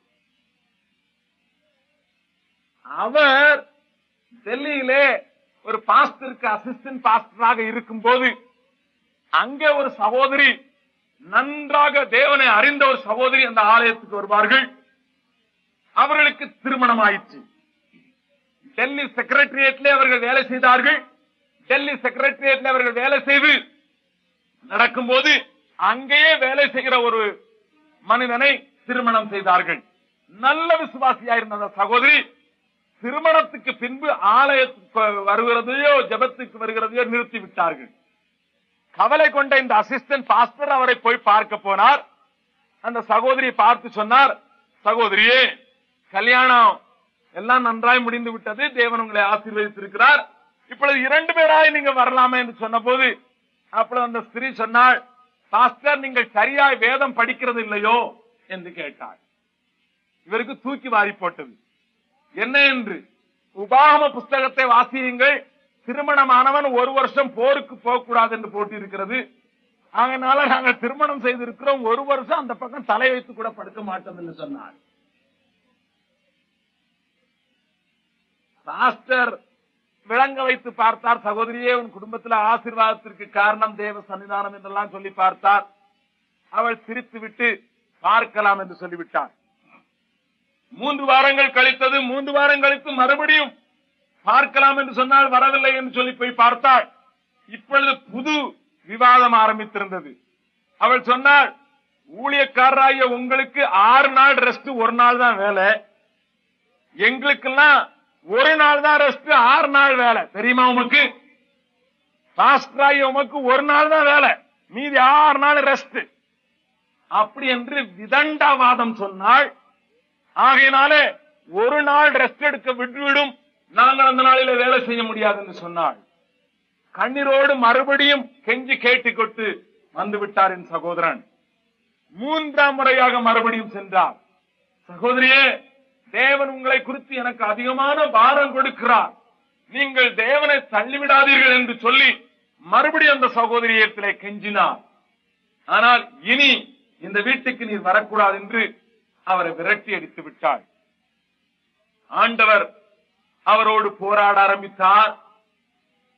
அவர் டெல்லியிலே ஒரு பாஸ்டருக்கு அசிஸ்டன்ட் பாஸ்டராக இருக்கும் போது அங்கே ஒரு சகோதரி நன்றாக தேவனை அறிந்த ஒரு சகோதரி அந்த ஆலயத்துக்கு வருவார்கள் அவர்களுக்கு திருமணம் ஆயிற்று டெல்லி செக்ரட்டரியேட்ல அவர்கள் வேலை செய்தார்கள் டெல்லி செக்ரட்டரியேட்ல அவர்கள் வேலை செய்து நடக்கும்போது அங்கேயே வேலை செய்கிற ஒரு மனிதனை திருமணம் செய்தார்கள் நல்ல விசுவாசியா இருந்த அந்த சகோதரி திருமணத்துக்கு பின்பு ஆலயத்துக்கு வருகிறதையோ ஜெபத்துக்கு வருகிறதையோ நிறுத்தி விட்டார்கள் கவலை கொண்ட இந்த அசிஸ்டன்ட் பாஸ்டர் அவரை போய் பார்க்க போனார் அந்த சகோதரியை பார்த்து சொன்னார் சகோதரியே கல்யாணம் எல்லாம் நன்றாய் முடிந்து விட்டது தேவன் உங்களை ஆசீர்வதித்திருக்கிறார் இப்பொழுது இரண்டு பேராய் நீங்க வரலாமே என்று சொன்ன போது அப்பொழுது அந்த ஸ்திரீ சொன்னாள் பாஸ்டர் நீங்கள் சரியாய் வேதம் படிக்கிறது இல்லையோ என்று கேட்டார் இவருக்கு தூக்கி வாரி போட்டது என்ன என்று உபாகம புஸ்தகத்தை வாசியுங்கள் திருமணமானவன் ஒரு வருஷம் போருக்கு போகக்கூடாது என்று போட்டிருக்கிறது அதனால நாங்கள் திருமணம் செய்திருக்கிறோம் ஒரு வருஷம் அந்த பக்கம் தலை வைத்து கூட படுக்க மாட்டோம் என்று சொன்னார் பாஸ்டர் விளங்க வைத்து பார்த்தார் சகோதரியே உன் குடும்பத்தில் ஆசீர்வாதத்திற்கு காரணம் தேவ சன்னிதானம் என்றெல்லாம் சொல்லி பார்த்தார் அவள் சிரித்து விட்டு பார்க்கலாம் என்று சொல்லிவிட்டார் மூன்று வாரங்கள் கழித்தது மூன்று வாரம் கழித்து மறுபடியும் பார்க்கலாம் என்று சொன்னால் வரவில்லை என்று சொல்லி போய் பார்த்தாள் இப்பொழுது புது விவாதம் ஆரம்பித்திருந்தது அவள் சொன்னாள் ஊழியக்காரராகிய உங்களுக்கு ஆறு நாள் ரெஸ்ட் ஒரு நாள் தான் வேலை எங்களுக்கெல்லாம் ஒரு நாள் தான் ரெஸ்ட் ஆறு நாள் வேலை தெரியுமா உமக்கு பாஸ்டராகிய உமக்கு ஒரு நாள் தான் வேலை மீதி ஆறு நாள் ரெஸ்ட் அப்படி என்று விதண்டாவாதம் சொன்னாள் ஆகையினாலே ஒரு நாள் ரெஸ்ட் எடுக்க விட்டுவிடும் நாங்கள் அந்த நாளில வேலை செய்ய முடியாது என்று சொன்னாள் கண்ணீரோடு மறுபடியும் கெஞ்சி கேட்டுக்கொண்டு வந்து விட்டார் என் சகோதரன் மூன்றாம் முறையாக மறுபடியும் சென்றார் சகோதரியே தேவன் உங்களை குறித்து எனக்கு அதிகமான பாரம் கொடுக்கிறார் நீங்கள் தேவனை தள்ளிவிடாதீர்கள் என்று சொல்லி மறுபடியும் அந்த சகோதரியத்திலே கெஞ்சினார் ஆனால் இனி இந்த வீட்டுக்கு நீர் வரக்கூடாது என்று அவரை விரட்டி அடித்து விட்டாள் ஆண்டவர் அவரோடு போராட ஆரம்பித்தார்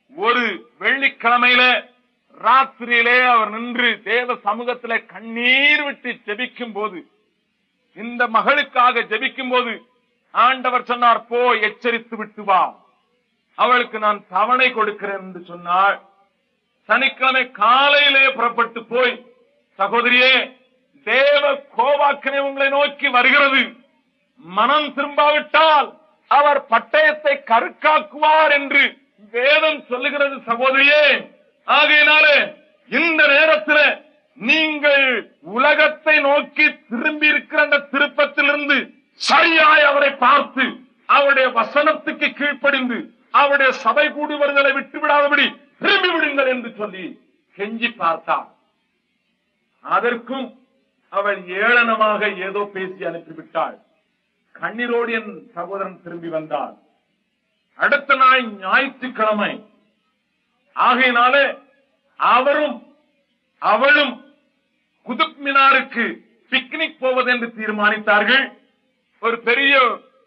ஒரு வெள்ளிக்கிழமையில ராத்திரியிலே அவர் நின்று தேவ சமூகத்திலே கண்ணீர் விட்டு ஜெபிக்கும் போது இந்த மகளுக்காக ஜெபிக்கும் போது ஆண்டவர் சொன்னார் போ எச்சரித்து விட்டு வா அவளுக்கு நான் தவணை கொடுக்கிறேன் என்று சொன்னாள் சனிக்கிழமை காலையிலே புறப்பட்டு போய் சகோதரியே தேவ கோபாக்கினை உங்களை நோக்கி வருகிறது மனம் திரும்பாவிட்டால் அவர் பட்டயத்தை கருக்காக்குவார் என்று வேதம் சொல்லுகிறது சகோதரியே ஆகையினாலே இந்த நேரத்தில் நீங்கள் உலகத்தை நோக்கி திரும்பி இருக்கிற அந்த திருப்பத்திலிருந்து சரியாய் அவரை பார்த்து அவருடைய வசனத்துக்கு கீழ்ப்படிந்து அவருடைய சபை கூடி வருதலை விட்டு விடாதபடி திரும்பி விடுங்கள் என்று சொல்லி கெஞ்சி பார்த்தார் அதற்கும் அவள் ஏளனமாக ஏதோ பேசி அனுப்பிவிட்டாள் கண்ணீரோடு என் சகோதரன் திரும்பி வந்தார் அடுத்த நாள் ஞாயிற்றுக்கிழமை ஆகையினாலே அவரும் அவளும் குதுப் மினாருக்கு பிக்னிக் போவது என்று தீர்மானித்தார்கள் ஒரு பெரிய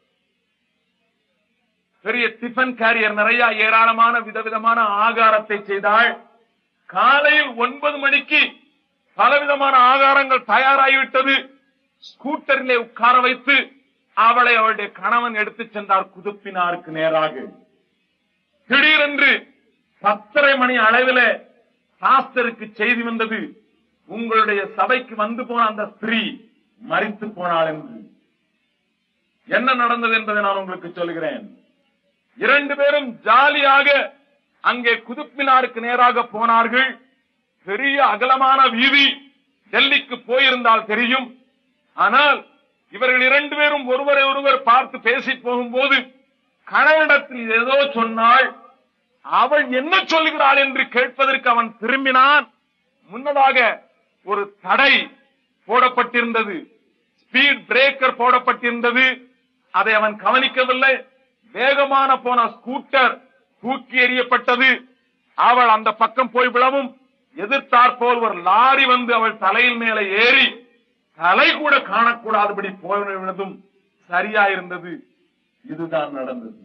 பெரிய டிஃபன் கேரியர் நிறைய ஏராளமான விதவிதமான ஆகாரத்தை செய்தாள் காலையில் ஒன்பது மணிக்கு பலவிதமான ஆகாரங்கள் தயாராகிவிட்டது ஸ்கூட்டரிலே உட்கார வைத்து அவளை அவளுடைய கணவன் எடுத்துச் சென்றார் குதுப்பினாருக்கு நேராக திடீரென்று பத்தரை மணி அளவில் பாஸ்டருக்கு செய்தி வந்தது உங்களுடைய சபைக்கு வந்து போன அந்த ஸ்திரீ மறித்து போனாள் என்று என்ன நடந்தது என்பதை நான் உங்களுக்கு சொல்கிறேன் இரண்டு பேரும் ஜாலியாக அங்கே குதுப்பினாருக்கு நேராக போனார்கள் பெரிய அகலமான வீதி டெல்லிக்கு போயிருந்தால் தெரியும் ஆனால் இவர்கள் இரண்டு பேரும் ஒருவரை ஒருவர் பார்த்து பேசி போகும்போது கணவனிடத்தில் ஏதோ சொன்னாள் அவள் என்ன சொல்லுகிறாள் என்று கேட்பதற்கு அவன் திரும்பினான் முன்னதாக ஒரு தடை போடப்பட்டிருந்தது ஸ்பீட் பிரேக்கர் போடப்பட்டிருந்தது அதை அவன் கவனிக்கவில்லை வேகமான போன ஸ்கூட்டர் தூக்கி எறியப்பட்டது அவள் அந்த பக்கம் போய் விழவும் எதிர்த்தாற்போல் ஒரு லாரி வந்து அவள் தலையில் மேலே ஏறி தலை கூட காணக்கூடாதபடி போய்விடுவதும் சரியா இருந்தது இதுதான் நடந்தது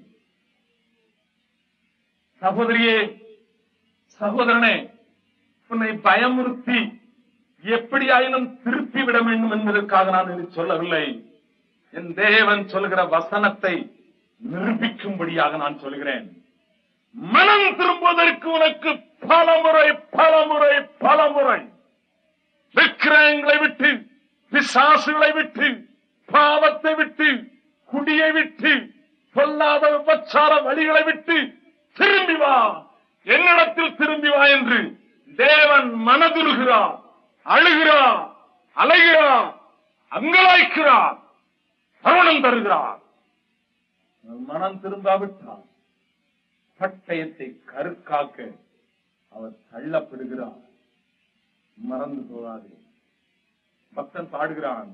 சகோதரியே சகோதரனே உன்னை பயமுறுத்தி எப்படியாயினும் திருப்பி விட வேண்டும் என்பதற்காக நான் இது சொல்லவில்லை என் தேவன் சொல்கிற வசனத்தை நிரூபிக்கும்படியாக நான் சொல்கிறேன் மனம் திரும்புவதற்கு உனக்கு பலமுறை பலமுறை பலமுறை விக்கிரகங்களை விட்டு பிசாசுகளை விட்டு பாவத்தை விட்டு குடியை விட்டு பொல்லாத விபச்சார வழிகளை விட்டு திரும்பி வா என்னிடத்தில் திரும்பி வா என்று தேவன் மனதுருகிறார் அழுகிறார் அலைகிறார் அங்கலாய்க்கிறார் தருணம் தருகிறார் மனம் திரும்பாவிட்டார் பட்டயத்தை கருக்காக்க அவர் தள்ளப்படுகிறார் மறந்து போகாதே பக்தன் பாடுகிறான்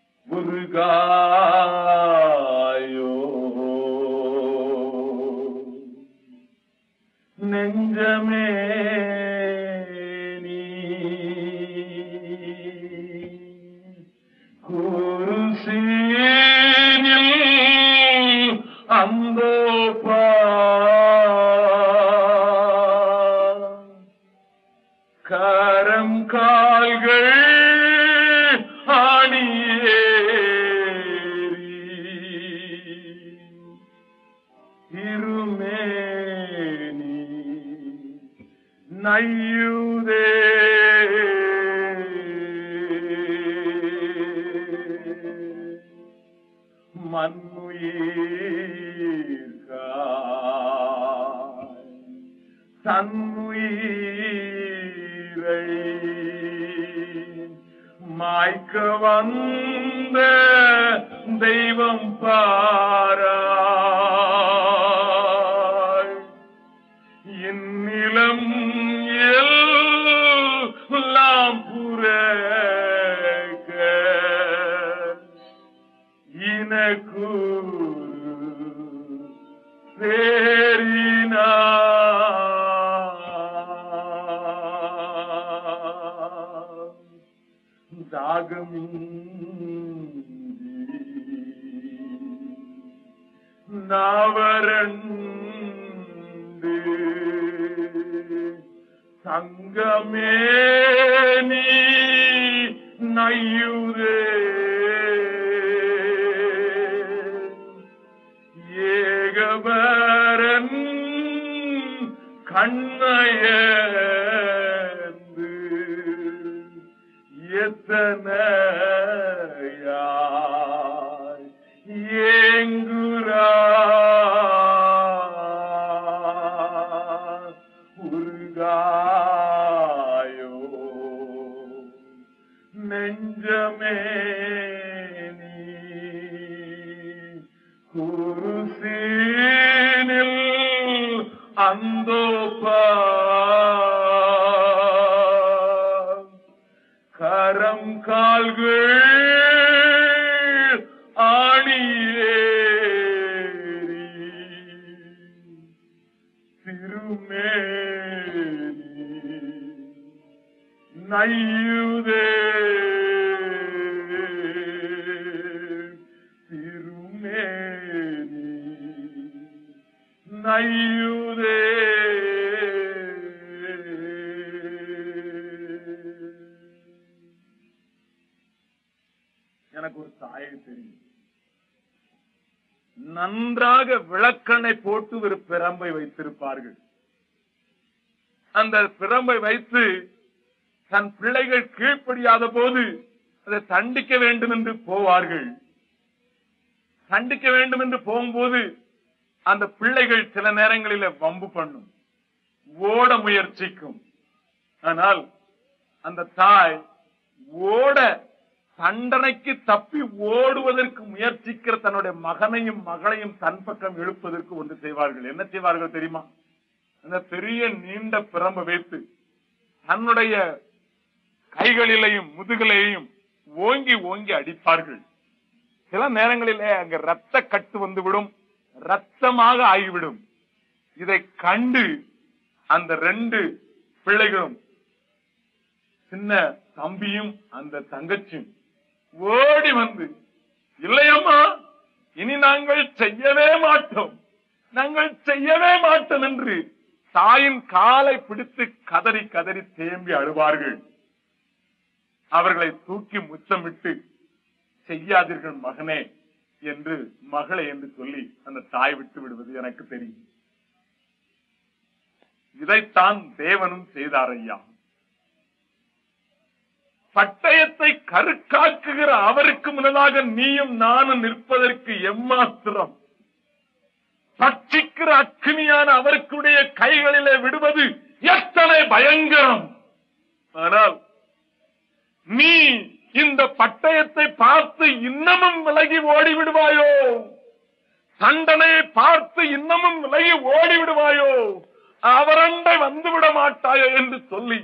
உருகாயோ நெஞ்சமே நீ குருசீனில் அந்த கரம் கால்கள் ஆணியேறி இருமேனி நையுதே மண்ணுயிர் தன்னுயிரை மாய்க்க வந்த தெய்வம் பாராய் இந்நிலம் எல்லாம் புறக்க இனக்கு சேரினா தாகமின்றி நாவரண்டு தங்கமே நீ நையுதே ஏகபரன் கண்ணயந்து எத்தனையாய் ஏங்குரா உருகாயோ நெஞ்சமே நீ குருசீனில் அந்தோப கரம் கால்கள் ஆணியேறி திருமேனி நையுதே திருமேனி நையுதே எனக்கு ஒரு தாயை தெரியும் நன்றாக விளக்கணை போட்டு ஒரு பிரம்பை வைத்திருப்பார்கள் அந்த பிரம்பை வைத்து தன் பிள்ளைகள் கீழ்ப்படியாத போது அதை தண்டிக்க வேண்டும் என்று போவார்கள் தண்டிக்க வேண்டும் என்று போகும்போது அந்த பிள்ளைகள் சில நேரங்களில வம்பு பண்ணும் ஓட முயற்சிக்கும் ஆனால் அந்த தாய் ஓட தண்டனைக்கு தப்பி ஓடுவதற்கு முயற்சிக்கிற தன்னுடைய மகனையும் மகளையும் தன் பக்கம் இழுப்பதற்கு ஒன்று செய்வார்கள் என்ன செய்வார்கள் தெரியுமா அந்த பெரிய நீண்ட பிரம்பை வைத்து தன்னுடைய கைகளிலையும் முதுகிலையும் ஓங்கி ஓங்கி அடிப்பார்கள் சில நேரங்களிலே அங்க ரத்த கட்டு வந்துவிடும் ரத்தமாக ஆகிவிடும் இதை கண்டு அந்த ரெண்டு பிள்ளைகளும் சின்ன தம்பியும் அந்த தங்கச்சியும் ஓடி வந்து இல்லையம்மா இனி நாங்கள் செய்யவே மாட்டோம் நாங்கள் செய்யவே மாட்டோம் என்று தாயின் காலை பிடித்து கதறி கதறி தேம்பி அழுவார்கள் அவர்களை தூக்கி முத்தமிட்டு செய்யாதீர்கள் மகனே என்று மகளே என்று சொல்லி அந்த தாய் விட்டு விடுவது எனக்கு தெரியும் இதைத்தான் தேவனும் செய்தார் ஐயா பட்டயத்தை கருக்காக்குகிற அவருக்கு முன்னதாக நீயும் நானும் நிற்பதற்கு எம்மாத்திரம் பட்சிக்கிற அக்னியான அவருக்குடைய கைகளிலே விடுவது எத்தனை பயங்கரம் ஆனால் நீ இந்த பட்டயத்தை பார்த்து இன்னமும் விலகி ஓடி விடுவாயோ தண்டனையை பார்த்து இன்னமும் விலகி ஓடி விடுவாயோ அவரண்டை வந்து விட மாட்டாயோ என்று சொல்லி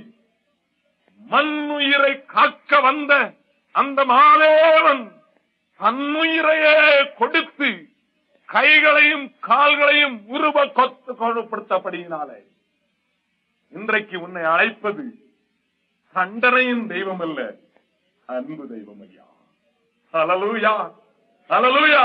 மண்ணுயிரை காக்க வந்த அந்த மாதேவன் தன்னுயிரையே கொடுத்து கைகளையும் கால்களையும் உருவ கொத்து கொடுப்படுத்தபடியினாலே இன்றைக்கு உன்னை அழைப்பது தண்டனையின் தெய்வம் அல்ல அன்பு தெய்வம் ஐயா அலலூயா அலலூயா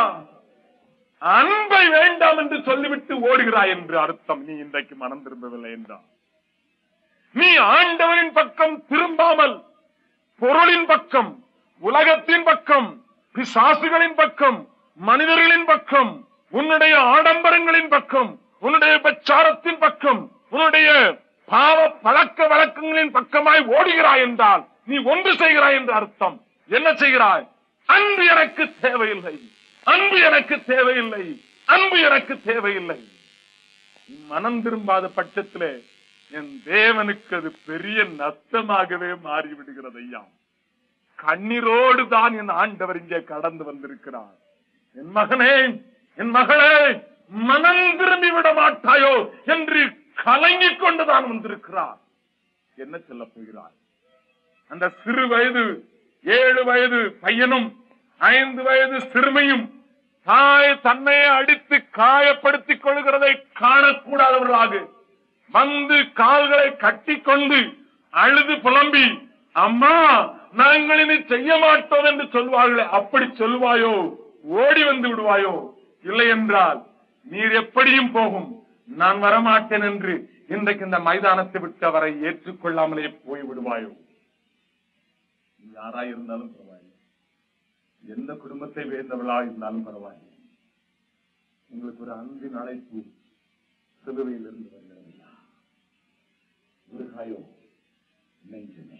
அன்பை வேண்டாம் என்று சொல்லிவிட்டு ஓடுகிறாய் என்று அர்த்தம் நீ இன்றைக்கு மனம் திரும்பவில்லை என்றார் நீ ஆண்டவரின் பக்கம் திரும்பாமல் பொருளின் பக்கம் உலகத்தின் பக்கம் பிசாசுகளின் பக்கம் மனிதர்களின் பக்கம் உன்னுடைய ஆடம்பரங்களின் பக்கம் உன்னுடைய பிரச்சாரத்தின் பக்கம் உன்னுடைய பாவ பழக்க வழக்கங்களின் பக்கமாய் ஓடுகிறாய் என்றால் நீ ஒன்று செய்கிறாய் என்று அர்த்தம் என்ன செய்கிறாய் அன்பு எனக்கு தேவையில்லை அன்பு எனக்கு தேவையில்லை அன்பு எனக்கு தேவையில்லை நீ மனம் திரும்பாத பட்சத்திலே என் தேவனுக்கு அது பெரிய நஷ்டமாகவே மாறிவிடுகிறது ஐயா கண்ணீரோடு தான் என் ஆண்டவர் இங்கே கடந்து வந்திருக்கிறார் என் மகனே என் மகளே மனம் திரும்பி விட மாட்டாயோ என்று கலங்கிக் கொண்டுதான் வந்திருக்கிறார் என்ன சொல்ல போகிறார் அந்த சிறு வயது ஏழு வயது பையனும் ஐந்து வயது சிறுமியும் தாய் தன்னையே அடித்து காயப்படுத்திக் கொள்கிறதை காணக்கூடாதவர்களாக வந்து கால்களை கட்டிக்கொண்டு அழுது புலம்பி அம்மா நாங்கள் இனி செய்ய மாட்டோம் என்று சொல்வார்களே அப்படி சொல்வாயோ ஓடி வந்து விடுவாயோ இல்லை என்றால் நீர் எப்படியும் போகும் நான் வரமாட்டேன் என்று இன்றைக்கு இந்த மைதானத்தை விட்டு அவரை ஏற்றுக்கொள்ளாமலே போய் விடுவாயோ நீ யாரா இருந்தாலும் பரவாயில்லை எந்த குடும்பத்தை வேந்தவளா இருந்தாலும் பரவாயில்லை உங்களுக்கு ஒரு அன்பின் அழைப்பு சிலுவையில் இருந்து வருகிறதையா முருகாயோ நெஞ்சமே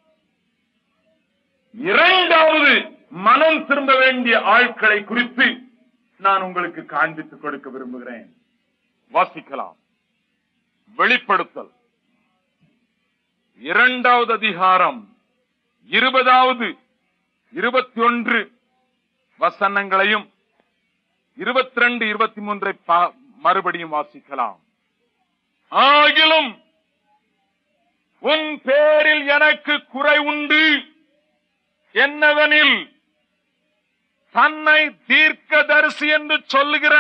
இரண்டாவது மனம் திரும்ப வேண்டிய ஆட்களை குறித்து நான் உங்களுக்கு காண்பித்துக் கொடுக்க விரும்புகிறேன் வாசிக்கலாம் வெளிப்படுத்தல் இரண்டாவது அதிகாரம் இருபதாவது இருபத்தி ஒன்று வசனங்களையும் இருபத்தி ரெண்டு இருபத்தி மூன்றை பா- மறுபடியும் வாசிக்கலாம் ஆகிலும் உன் பேரில் எனக்கு குறை உண்டு என்னவெனில் தன்னை தீர்க்கதரிசி என்று சொல்லுகிற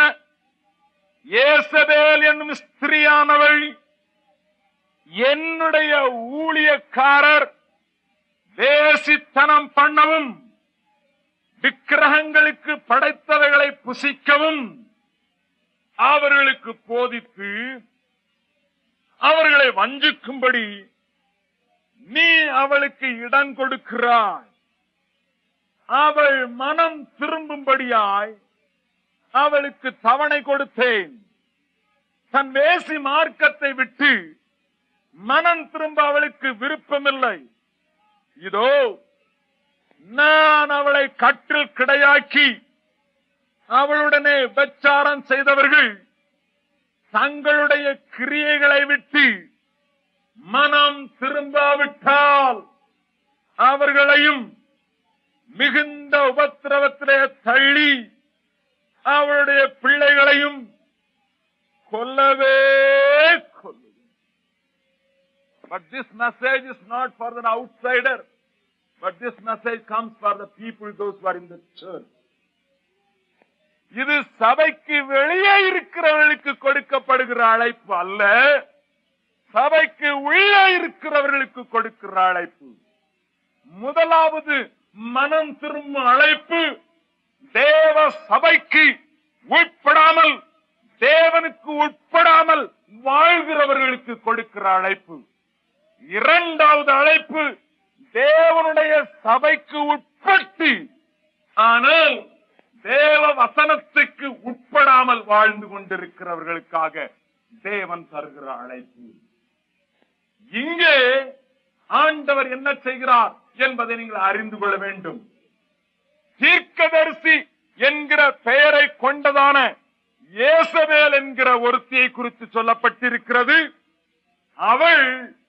ஏசபேல் என்னும் ஸ்திரியானவள் என்னுடைய ஊழியக்காரர் தேசித்தனம் பண்ணவும் விக்கிரகங்களுக்கு படைத்தவைகளை புசிக்கவும் அவர்களுக்கு போதித்து அவர்களை வஞ்சிக்கும்படி நீ அவளுக்கு இடம் கொடுக்கிறாய் அவள் மனம் திரும்பும்படியாய் அவளுக்கு தவணை கொடுத்தேன் தன் வேசி மார்க்கத்தை விட்டு மனம் திரும்ப அவளுக்கு விருப்பமில்லை இதோ நான் அவளை கற்றில் கிடையாக்கி அவளுடனே விபச்சாரம் செய்தவர்கள் தங்களுடைய கிரியைகளை விட்டு மனம் திரும்பாவிட்டால் அவர்களையும் மிகுந்த உபத்திரவத்திலே தள்ளி அவளுடைய பிள்ளைகளையும் கொல்லவே கொல்லுவேன் But this message is not for the outsider, but this message comes for the people, those who are in the church. இது சபைக்கு வெளியே இருக்கிறவர்களுக்கு கொடுக்கப்படுகிற அழைப்பு அல்ல சபைக்கு உள்ளே இருக்கிறவர்களுக்கு கொடுக்கிற அழைப்பு முதலாவது மனம் திரும்பும் அழைப்பு தேவ சபைக்கு உட்படாமல் தேவனுக்கு உட்படாமல் வாழ்கிறவர்களுக்கு கொடுக்கிற அழைப்பு இரண்டாவது அழைப்பு தேவனுடைய சபைக்கு உட்பட்டு ஆனால் தேவ வசனத்துக்கு உட்படாமல் வாழ்ந்து கொண்டிருக்கிறவர்களுக்காக தேவன் தருகிற அழைப்பு இங்கே ஆண்டவர் என்ன செய்கிறார் என்பதை நீங்கள் அறிந்து கொள்ள வேண்டும் தீர்க்கதரிசி என்கிற பெயரை கொண்டதான இயேசபேல் என்கிற ஒருத்தியை குறித்து சொல்லப்பட்டிருக்கிறது அவள்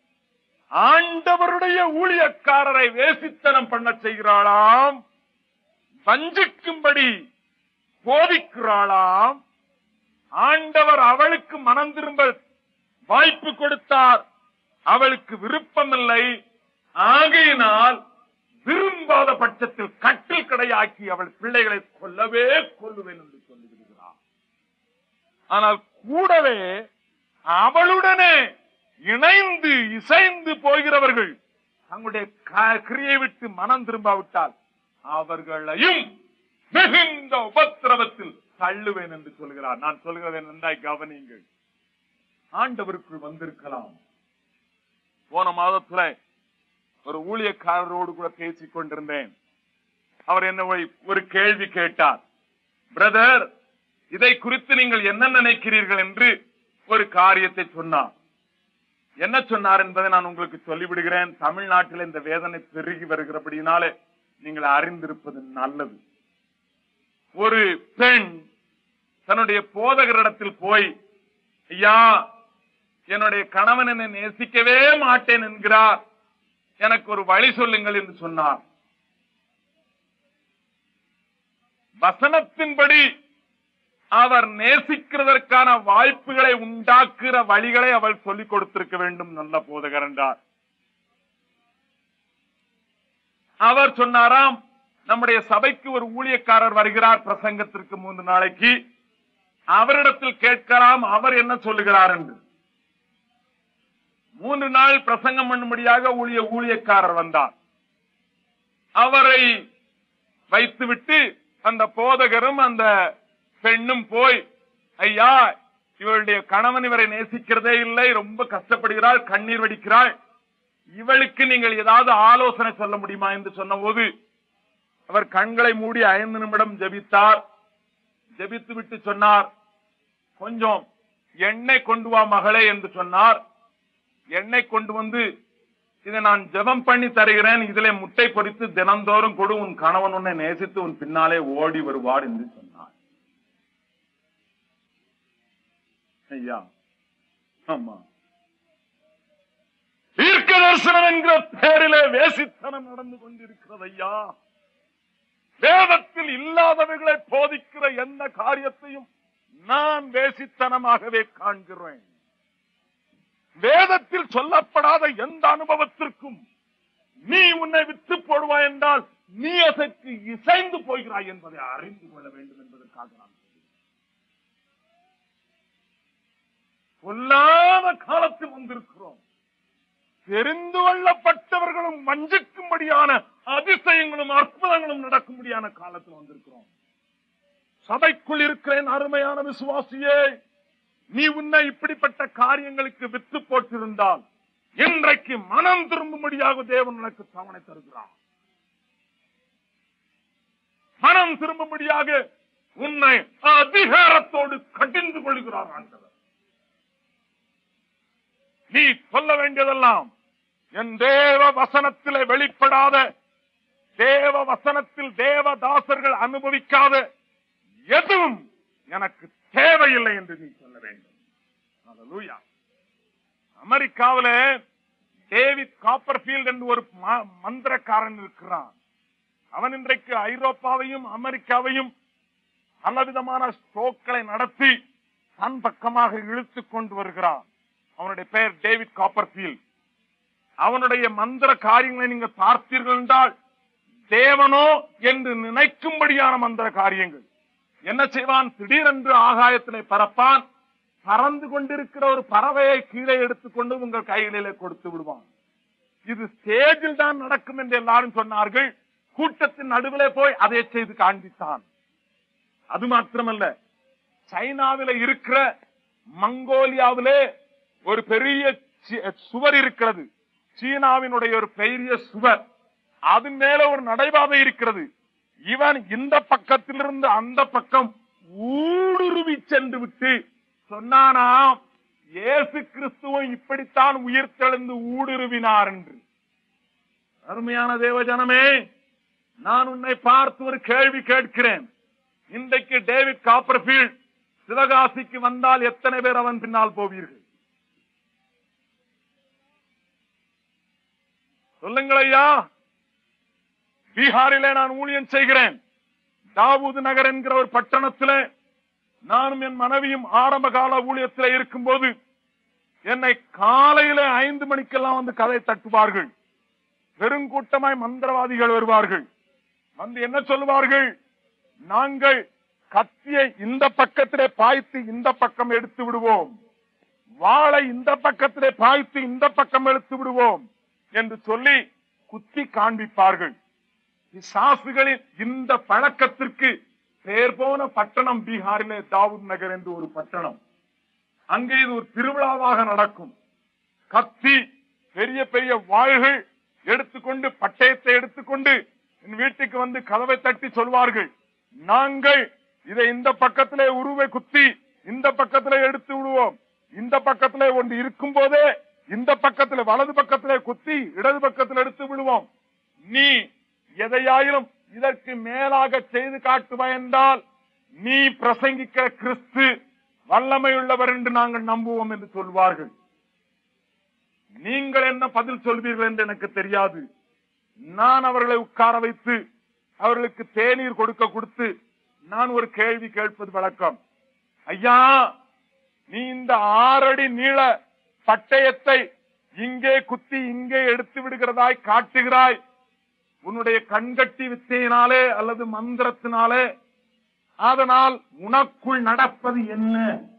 ஆண்டவருடைய ஊழியக்காரரை வேசித்தனம் பண்ண செய்கிறாளாம் வஞ்சிக்கும்படி போதிக்கிறாளாம் ஆண்டவர் அவளுக்கு மனம் திரும்ப வாய்ப்பு கொடுத்தார் அவளுக்கு விருப்பமில்லை ஆகையினால் விரும்பாத பட்சத்தில் கட்டில் கடையாக்கி அவள் பிள்ளைகளை கொல்லவே கொல்லுவேன் என்று சொல்லிவிடுகிறார் ஆனால் கூடவே அவளுடனே இணைந்து இசைந்து போகிறவர்கள் தங்களுடைய க- கிரியை விட்டு மனம் திரும்பாவிட்டால் அவர்களையும் மிகுந்த உபத்திரவத்தில் தள்ளுவேன் என்று சொல்கிறார் நான் சொல்கிறதை நன்றாய் கவனியுங்கள் ஆண்டவருக்குள் வந்திருக்கலாம் போன மாதத்துல ஒரு ஊழியக்காரரோடு கூட பேசிக் கொண்டிருந்தேன் அவர் என்ன ஒரு- ஒரு கேள்வி கேட்டார் பிரதர் இதை குறித்து நீங்கள் என்ன நினைக்கிறீர்கள் என்று ஒரு காரியத்தை சொன்னார் என்ன சொன்னார் என்பதை நான் உங்களுக்கு சொல்லிவிடுகிறேன் தமிழ்நாட்டில் இந்த வேதனை பெருகி வருகிறபடினாலே நீங்கள் அறிந்திருப்பது நல்லது ஒரு பெண் தன்னுடைய போதகரிடத்தில் போய் ஐயா என்னுடைய கணவன் என்னை நேசிக்கவே மாட்டேன் என்கிறார் எனக்கு ஒரு வழி சொல்லுங்கள் என்று சொன்னார் வசனத்தின்படி அவர் நேசிக்கிறதற்கான வாய்ப்புகளை உண்டாக்குற வழிகளை அவள் சொல்லிக் கொடுத்திருக்க வேண்டும் நல்ல போதகர் என்றார் அவர் சொன்னாராம் நம்முடைய சபைக்கு ஒரு ஊழியக்காரர் வருகிறார் பிரசங்கத்திற்கு மூன்று நாளைக்கு அவரிடத்தில் கேட்கலாம் அவர் என்ன சொல்லுகிறார் என்று மூன்று நாள் பிரசங்கம் பண்ணும்படியாக ஊழிய ஊழியக்காரர் வந்தார் அவரை வைத்துவிட்டு அந்த போதகரும் அந்த பெண்ணும் போய் ஐயா இவளுடைய கணவன் இவரை நேசிக்கிறதே இல்லை ரொம்ப கஷ்டப்படுகிறாள் கண்ணீர் வடிக்கிறாள் இவளுக்கு நீங்கள் ஏதாவது ஆலோசனை சொல்ல முடியுமா என்று சொன்னபோது அவர் கண்களை மூடி ஐந்து நிமிடம் ஜெபித்தார் ஜெபித்து விட்டு சொன்னார் கொஞ்சம் எண்ணெய் கொண்டு வா மகளே என்று சொன்னார் எண்ணெய் கொண்டு வந்து இதை நான் ஜெபம் பண்ணி தருகிறேன் இதிலே முட்டை பொறித்து தினந்தோறும் கொடு உன் கணவன் உன்னை நேசித்து உன் பின்னாலே ஓடி வருவார் என்று சொன்னார் ஐயா ஆமா தீர்க்க தரிசனம் என்கிற பேரிலே வேசித்தனம் நடந்து கொண்டிருக்கிறது ஐயா வேதத்தில் இல்லாதவைகளை போதிக்கிற எந்த காரியத்தையும் நான் வேசித்தனமாகவே காண்கிறேன் வேதத்தில் சொல்லப்படாத எந்த அனுபவத்திற்கும் நீ உன்னை விட்டு போடுவாய் என்றால் நீ அதற்கு இசைந்து போகிறாய் என்பதை அறிந்து கொள்ள வேண்டும் என்பதற்காக நான் சொல்கிறேன். பொல்லாத காலத்தில் வந்திருக்கிறோம் தெரிந்து கொள்ளப்பட்டவர்களும் வஞ்சிக்கும்படியான அதிசயங்களும் அற்புதங்களும் நடக்கும்படியான காலத்தில் வந்திருக்கிறோம் சபைக்குள் இருக்கிறேன் அருமையான விசுவாசியே நீ உன்னை இப்படிப்பட்ட காரியங்களுக்கு வித்து போட்டிருந்தால் இன்றைக்கு மனம் திரும்பும்படியாக தேவன் உனக்கு தவணை தருகிறார் மனம் திரும்பும்படியாக உன்னை அதிகாரத்தோடு கடிந்து கொள்கிறார் ஆண்டவர் நீ சொல்ல வேண்டியதெல்லாம் என் தேவ வசனத்திலே வெளிப்படாத தேவ வசனத்தில் தேவதாசர்கள் அனுபவிக்காத எதுவும் எனக்கு தேவையில்லை என்று நீ சொல்ல வேண்டும் Hallelujah. அமெரிக்காவில டேவிட் காப்பர்ஃபீல்ட் என்று ஒரு ம- மந்திரக்காரன் இருக்கிறான் அவன் இன்றைக்கு ஐரோப்பாவையும் அமெரிக்காவையும் பலவிதமான ஸ்ட்ரோக்களை நடத்தி தன் பக்கமாக இழுத்துக் கொண்டு வருகிறான் அவனுடைய பெயர் டேவிட் காப்பர்ஃபீல்ட் அவனுடைய மந்திர காரியங்களை நீங்க பார்த்தீர்கள் என்றால் தேவனோ என்று நினைக்கும்படியான மந்திர காரியங்கள் என்ன செய்வான் திடீரென்று ஆகாயத்திலே பறப்பான் பறந்து கொண்டிருக்கிற ஒரு பறவையை கீழே எடுத்துக்கொண்டு உங்கள் கைகளிலே கொடுத்து விடுவான் இது ஸ்டேஜில் தான் நடக்கும் என்று எல்லாரும் சொன்னார்கள் கூட்டத்தின் நடுவிலே போய் அதை செய்து காண்பித்தான் அது மாத்திரமல்ல சைனாவில இருக்கிற மங்கோலியாவிலே ஒரு பெரிய சி- சுவர் இருக்கிறது சீனாவினுடைய ஒரு பெரிய சுவர் அது மேல ஒரு நடைபாதை இருக்கிறது இவன் இந்த பக்கத்திலிருந்து அந்த பக்கம் ஊடுருவி சென்று விட்டு சொன்னானாம் இயேசு கிறிஸ்துவும் இப்படித்தான் உயிர் தெழுந்து ஊடுருவினார் என்று அருமையான தேவஜனமே நான் உன்னை பார்த்து ஒரு கேள்வி கேட்கிறேன் இன்றைக்கு டேவிட் காப்பர்ஃபீல்ட் சிவகாசிக்கு வந்தால் எத்தனை பேர் அவன் பின்னால் போவீர்கள் சொல்லுங்கள் ஐயா பீகாரிலே நான் ஊழியம் செய்கிறேன் தாவூது நகர் என்கிற ஒரு பட்டணத்திலே நானும் என் மனைவியும் ஆரம்ப கால ஊழியத்திலே இருக்கும்போது என்னை காலையில ஐந்து மணிக்கெல்லாம் வந்து கதை தட்டுவார்கள் பெருங்கூட்டமாய் மந்திரவாதிகள் வருவார்கள் வந்து என்ன சொல்லுவார்கள் நாங்கள் கத்தியை இந்த பக்கத்திலே பாய்த்து இந்த பக்கம் எடுத்து விடுவோம் வாளை இந்த பக்கத்திலே பாய்த்து இந்த பக்கம் எடுத்து விடுவோம் என்று சொல்லி குத்தி காண்பிப்பார்கள் பிசாசுகளின் இந்த பழக்கத்திற்கு பெயர் போன பட்டணம் பீகாரிலே தாவூத் நகர் என்று ஒரு பட்டணம் அங்கே இது ஒரு திருவிழாவாக நடக்கும் கத்தி பெரிய பெரிய வாள்கள் எடுத்துக்கொண்டு பட்டயத்தை எடுத்துக்கொண்டு என் வீட்டுக்கு வந்து கதவை தட்டி சொல்வார்கள் நாங்கள் இதை இந்த பக்கத்திலே உருவை குத்தி இந்த பக்கத்திலே எடுத்து விடுவோம் இந்த பக்கத்திலே ஒன்று இருக்கும் போதே இந்த பக்கத்திலே வலது பக்கத்திலே குத்தி இடது பக்கத்தில் எடுத்து விடுவோம் நீ எதையாயிலும் இதற்கு மேலாக செய்து காட்டுவாய் என்றால் நீ பிரசங்கிக்கிற கிறிஸ்து வல்லமையுள்ளவர் என்று நாங்கள் நம்புவோம் என்று சொல்வார்கள் நீங்கள் என்ன பதில் சொல்வீர்கள் என்று எனக்கு தெரியாது நான் அவர்களை உட்கார வைத்து அவர்களுக்கு தேநீர் கொடுக்க கொடுத்து நான் ஒரு கேள்வி கேட்பது வழக்கம் ஐயா நீ இந்த ஆறடி நீள பட்டயத்தை இங்கே குத்தி இங்கே எடுத்து விடுகிறதாய் காட்டுகிறாய் உன்னுடைய கண்கட்டி வித்தையினாலே அல்லது மந்திரத்தினாலே அதனால் உனக்குள் நடப்பது என்ன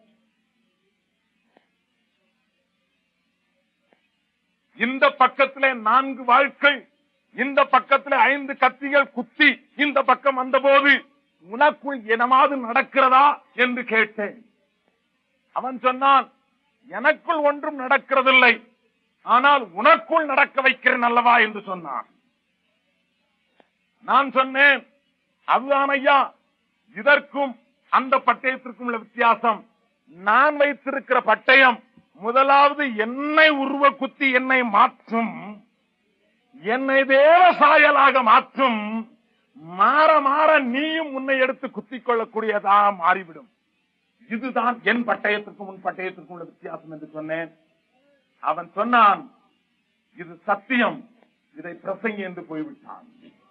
இந்த பக்கத்திலே நான்கு வாழ்க்கை இந்த பக்கத்திலே ஐந்து கத்திகள் குத்தி இந்த பக்கம் வந்தபோது உனக்குள் எனமாவது நடக்கிறதா என்று கேட்டேன் அவன் சொன்னான் எனக்குள் ஒன்றும் நடக்கிறதில்லை ஆனால் உனக்குள் நடக்க வைக்கிறேன் அல்லவா என்று சொன்னான் நான் சொன்னேன் அதுதான் ஐயா இதற்கும் அந்த பட்டயத்திற்கும் உள்ள வித்தியாசம் நான் வைத்திருக்கிற பட்டயம் முதலாவது என்னை உருவ குத்தி என்னை மாற்றும் என்னை தேவ சாயலாக மாற்றும் மாற மாற நீயும் உன்னை எடுத்து குத்திக் கொள்ளக்கூடியதாக மாறிவிடும் இதுதான் என் பட்டயத்திற்கும் உன் பட்டயத்திற்கும் உள்ள வித்தியாசம் என்று சொன்னேன் அவன் சொன்னான் இது சத்தியம் இதை பிரசங்கி என்று போய்விட்டான்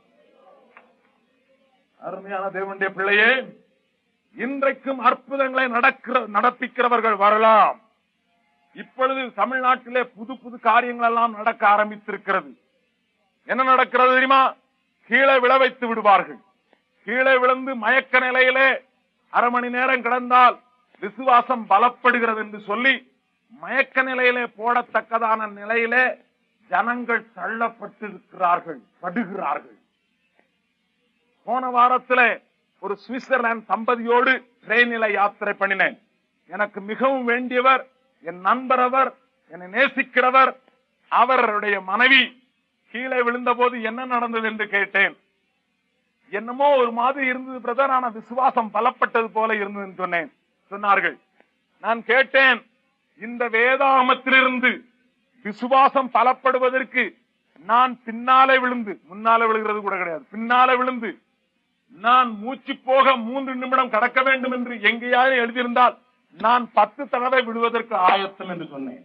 அருமையான தேவனுடைய பிள்ளையே இன்றைக்கும் அற்புதங்களை நடக்கிற நடப்பிக்கிறவர்கள் வரலாம் இப்பொழுது தமிழ்நாட்டிலே புது புது காரியங்கள் எல்லாம் நடக்க ஆரம்பித்திருக்கிறது என்ன நடக்கிறது தெரியுமா கீழே விழ வைத்து விடுவார்கள் கீழே விழுந்து மயக்க நிலையிலே அரை மணி நேரம் கிடந்தால் விசுவாசம் பலப்படுகிறது என்று சொல்லி மயக்க நிலையிலே போடத்தக்கதான நிலையிலே ஜனங்கள் தள்ளப்பட்டிருக்கிறார்கள் படுகிறார்கள் போன வாரத்திலே ஒரு சுவிட்சர்லாந்து தம்பதியோடு ட்ரெயினில யாத்திரை பண்ணினேன் எனக்கு மிகவும் வேண்டியவர் என் நண்பர் அவர் என்னை நேசிக்கிறவர் அவருடைய மனைவி கீழே விழுந்த போது என்ன நடந்தது என்று கேட்டேன் என்னமோ ஒரு மாதிரி இருந்தது பிரதர் ஆனா விசுவாசம் பலப்பட்டது போல இருந்ததுன்னு சொன்னேன் சொன்னார்கள் நான் கேட்டேன் இந்த வேதாமத்திலிருந்து விசுவாசம் பலப்படுவதற்கு நான் பின்னாலே விழுந்து முன்னாலே விழுகிறது கூட கிடையாது பின்னாலே விழுந்து நான் மூச்சு போக மூன்று நிமிடம் கடக்க வேண்டும் என்று எங்கேயாவது எழுதியிருந்தால் நான் பத்து தடவை விடுவதற்கு ஆயத்தம் என்று சொன்னேன்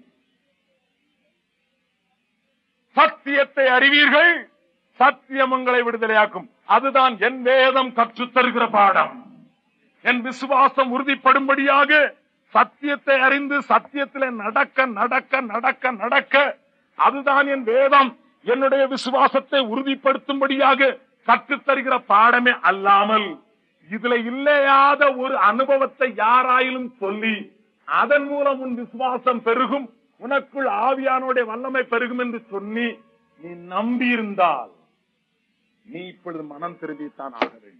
சத்தியத்தை அறிவீர்கள் சத்தியம் உங்களை விடுதலையாக்கும் அதுதான் என் வேதம் கற்றுத் தருகிற பாடம் என் விசுவாசம் உறுதிப்படும்படியாக சத்தியத்தை அறிந்து சத்தியத்திலே நடக்க நடக்க நடக்க நடக்க அதுதான் என் வேதம் என்னுடைய விசுவாசத்தை உறுதிப்படுத்தும்படியாக கற்றுத் தருகிற பாடமே அல்லாமல் இதுல இல்லையாத ஒரு அனுபவத்தை யாராயிலும் சொல்லி அதன் மூலம் உன் விசுவாசம் பெருகும் உனக்குள் ஆவியானுடைய வல்லமை பெருகும் என்று சொல்லி நீ நம்பியிருந்தால் நீ இப்பொழுது மனம் திரும்பித்தான் ஆக வேண்டும்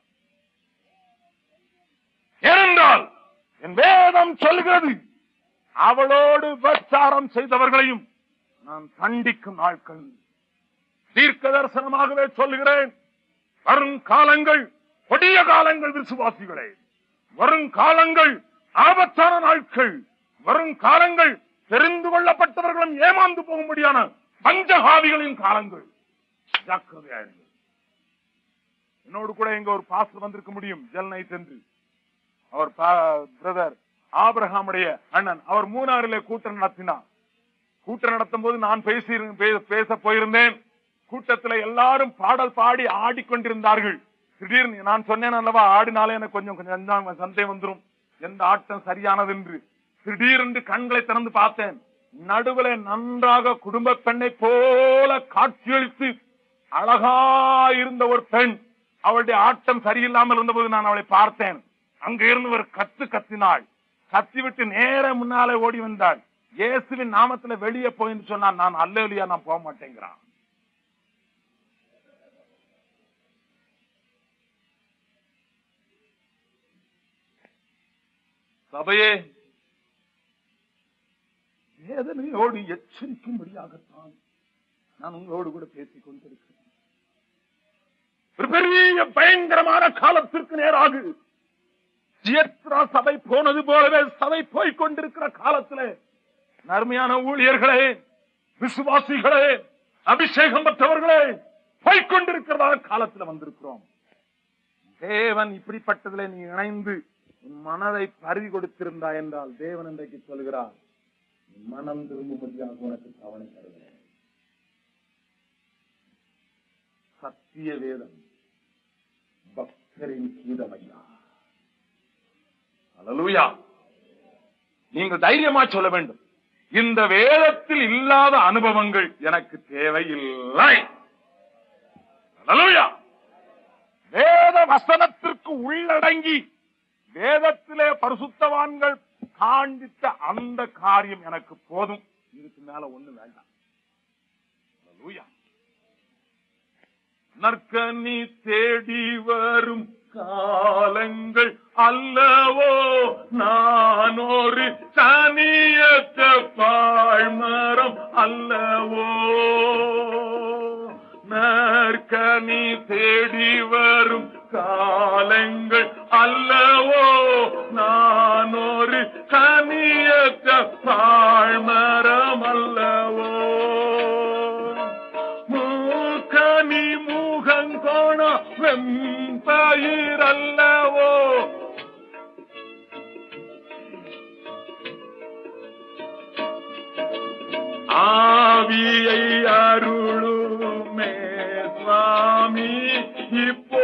ஏனென்றால் என் வேதம் சொல்கிறது அவளோடு விபச்சாரம் செய்தவர்களையும் நான் கண்டிக்கும் நாட்கள் தீர்க்க தரிசனமாகவே சொல்கிறேன் வரும் காலங்கள் கொடிய காலங்கள் விசுவாசிகளே வரும் காலங்கள் ஆபத்தான நாட்கள் வரும் காலங்கள் தெரிந்து கொள்ளப்பட்டவர்களும் ஏமாந்து போகும்படியான பஞ்சகாவிகளின் காலங்கள் ஜாக்கிரதையாயிருங்கள் என்னோடு கூட எங்க ஒரு பாஸ்டர் வந்திருக்க முடியும் ஜெல் நைட் என்று அவர் பிரதர் ஆபிரகாமுடைய அண்ணன் அவர் மூணாறிலே கூட்டம் நடத்தினார் கூட்டம் நடத்தும் போது நான் பேசி பேச போயிருந்தேன் கூட்டத்துல எல்லாரும் பாடல் பாடி ஆடிக்கொண்டிருந்தார்கள் திடீர்னு நான் சொன்னேன் அல்லவா ஆடினாலே எனக்கு கொஞ்சம் கொஞ்சம் சந்தா- சந்தேகம் வந்துரும் எந்த ஆட்டம் சரியானது என்று திடீரென்று கண்களை திறந்து பார்த்தேன் நடுவுல நன்றாக குடும்ப பெண்ணை போல காட்சியளித்து அழகா இருந்த ஒரு பெண் அவளுடைய ஆட்டம் சரியில்லாமல் இருந்தபோது நான் அவளை பார்த்தேன் அங்க இருந்து ஒரு கத்து கத்தினாள் கத்தி விட்டு நேர முன்னாலே ஓடி வந்தாள் இயேசுவின் நாமத்துல வெளியே போயின்னு சொன்னா நான் அல்லேலியா நான் போக மாட்டேங்கிறான் சபையே வேதனையோடு எச்சரிக்கும்படியாகத்தான் நான் உங்களோடு கூட பேசிக் கொண்டிருக்கிறேன் ஒரு பெரிய பயங்கரமான காலத்திற்கு நேராக ஜியத்ரா சபை போனது போலவே சபை போய்க் கொண்டிருக்கிற காலத்திலே நர்மையான ஊழியர்களே விசுவாசிகளே அபிஷேகம் பெற்றவர்களே போய்க் கொண்டிருக்கிறதான காலத்துல வந்திருக்கிறோம் தேவன் இப்படிப்பட்டதிலே நீ இணைந்து உன் மனதை பறி கொடுத்திருந்தா என்றால் தேவன் இன்றைக்கு சொல்கிறார் நீ மனம் திரும்பும்படியாக உனக்கு கவனை தருகிறேன் சத்திய வேதம் பக்தரின் கீதமையா அல்லேலூயா நீங்கள் தைரியமா சொல்ல வேண்டும் இந்த வேதத்தில் இல்லாத அனுபவங்கள் எனக்கு தேவையில்லை அல்லேலூயா வேத வசனத்திற்கு உள்ளடங்கி வேதத்திலே பரிசுத்தவான்கள் காண்பித்த அந்த காரியம் எனக்கு போதும் இதுக்கு மேல ஒண்ணு வேண்டாம் அல்லேலூயா. நற்கனி தேடி வரும் காலங்கள் அல்லவோ நான் நான் ஒரு தனியத்த பாழ்மரம் அல்லவோ நற்கனி தேடி வரும் காலங்கள் அல்லவோ நான் ஒரு கனியத்த பாழ்மரம் அல்லவோ மூக்கனி மூகங்கோண வெம்பயிரல்லவோ ஆவியை அருளுமே சுவாமி இப்போ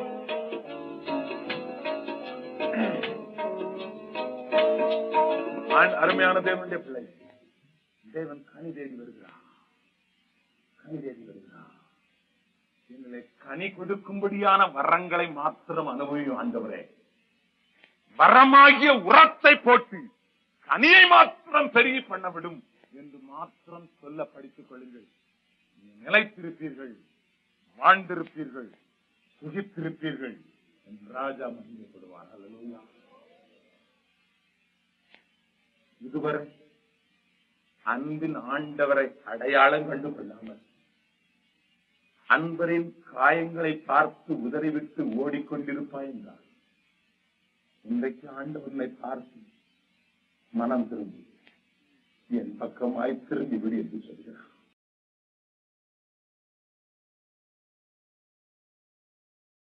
அன்- அருமையான தேவனுடைய பிள்ளை தேவன் கனி தேடி வருகிறார் கனி தேடி வருகிறார் எங்களை கனி கொடுக்கும்படியான வரங்களை மாத்திரம் அனுபவியும் ஆண்டவரே வரமாகிய உரத்தை போட்டு கனியை மாத்திரம் பெருகி பண்ணவிடும் என்று மாத்திரம் சொல்ல படித்துக் கொள்ளுங்கள் நீங்கள் நிலைத்திருப்பீர்கள் வாழ்ந்திருப்பீர்கள் சுகித்திருப்பீர்கள் என்று ராஜா மகிமைப்படுவார் அல்லேலூயா இதுவரை அன்பின் ஆண்டவரை அடையாளம் கண்டு கொள்ளாமல் அன்பரின் காயங்களை பார்த்து உதறிவிட்டு ஓடிக்கொண்டிருப்பாய் என்றார் இன்றைக்கு ஆண்டவனை பார்த்து மனம் திரும்பி என் பக்கமாய் திரும்பி விடு என்று சொல்கிறார்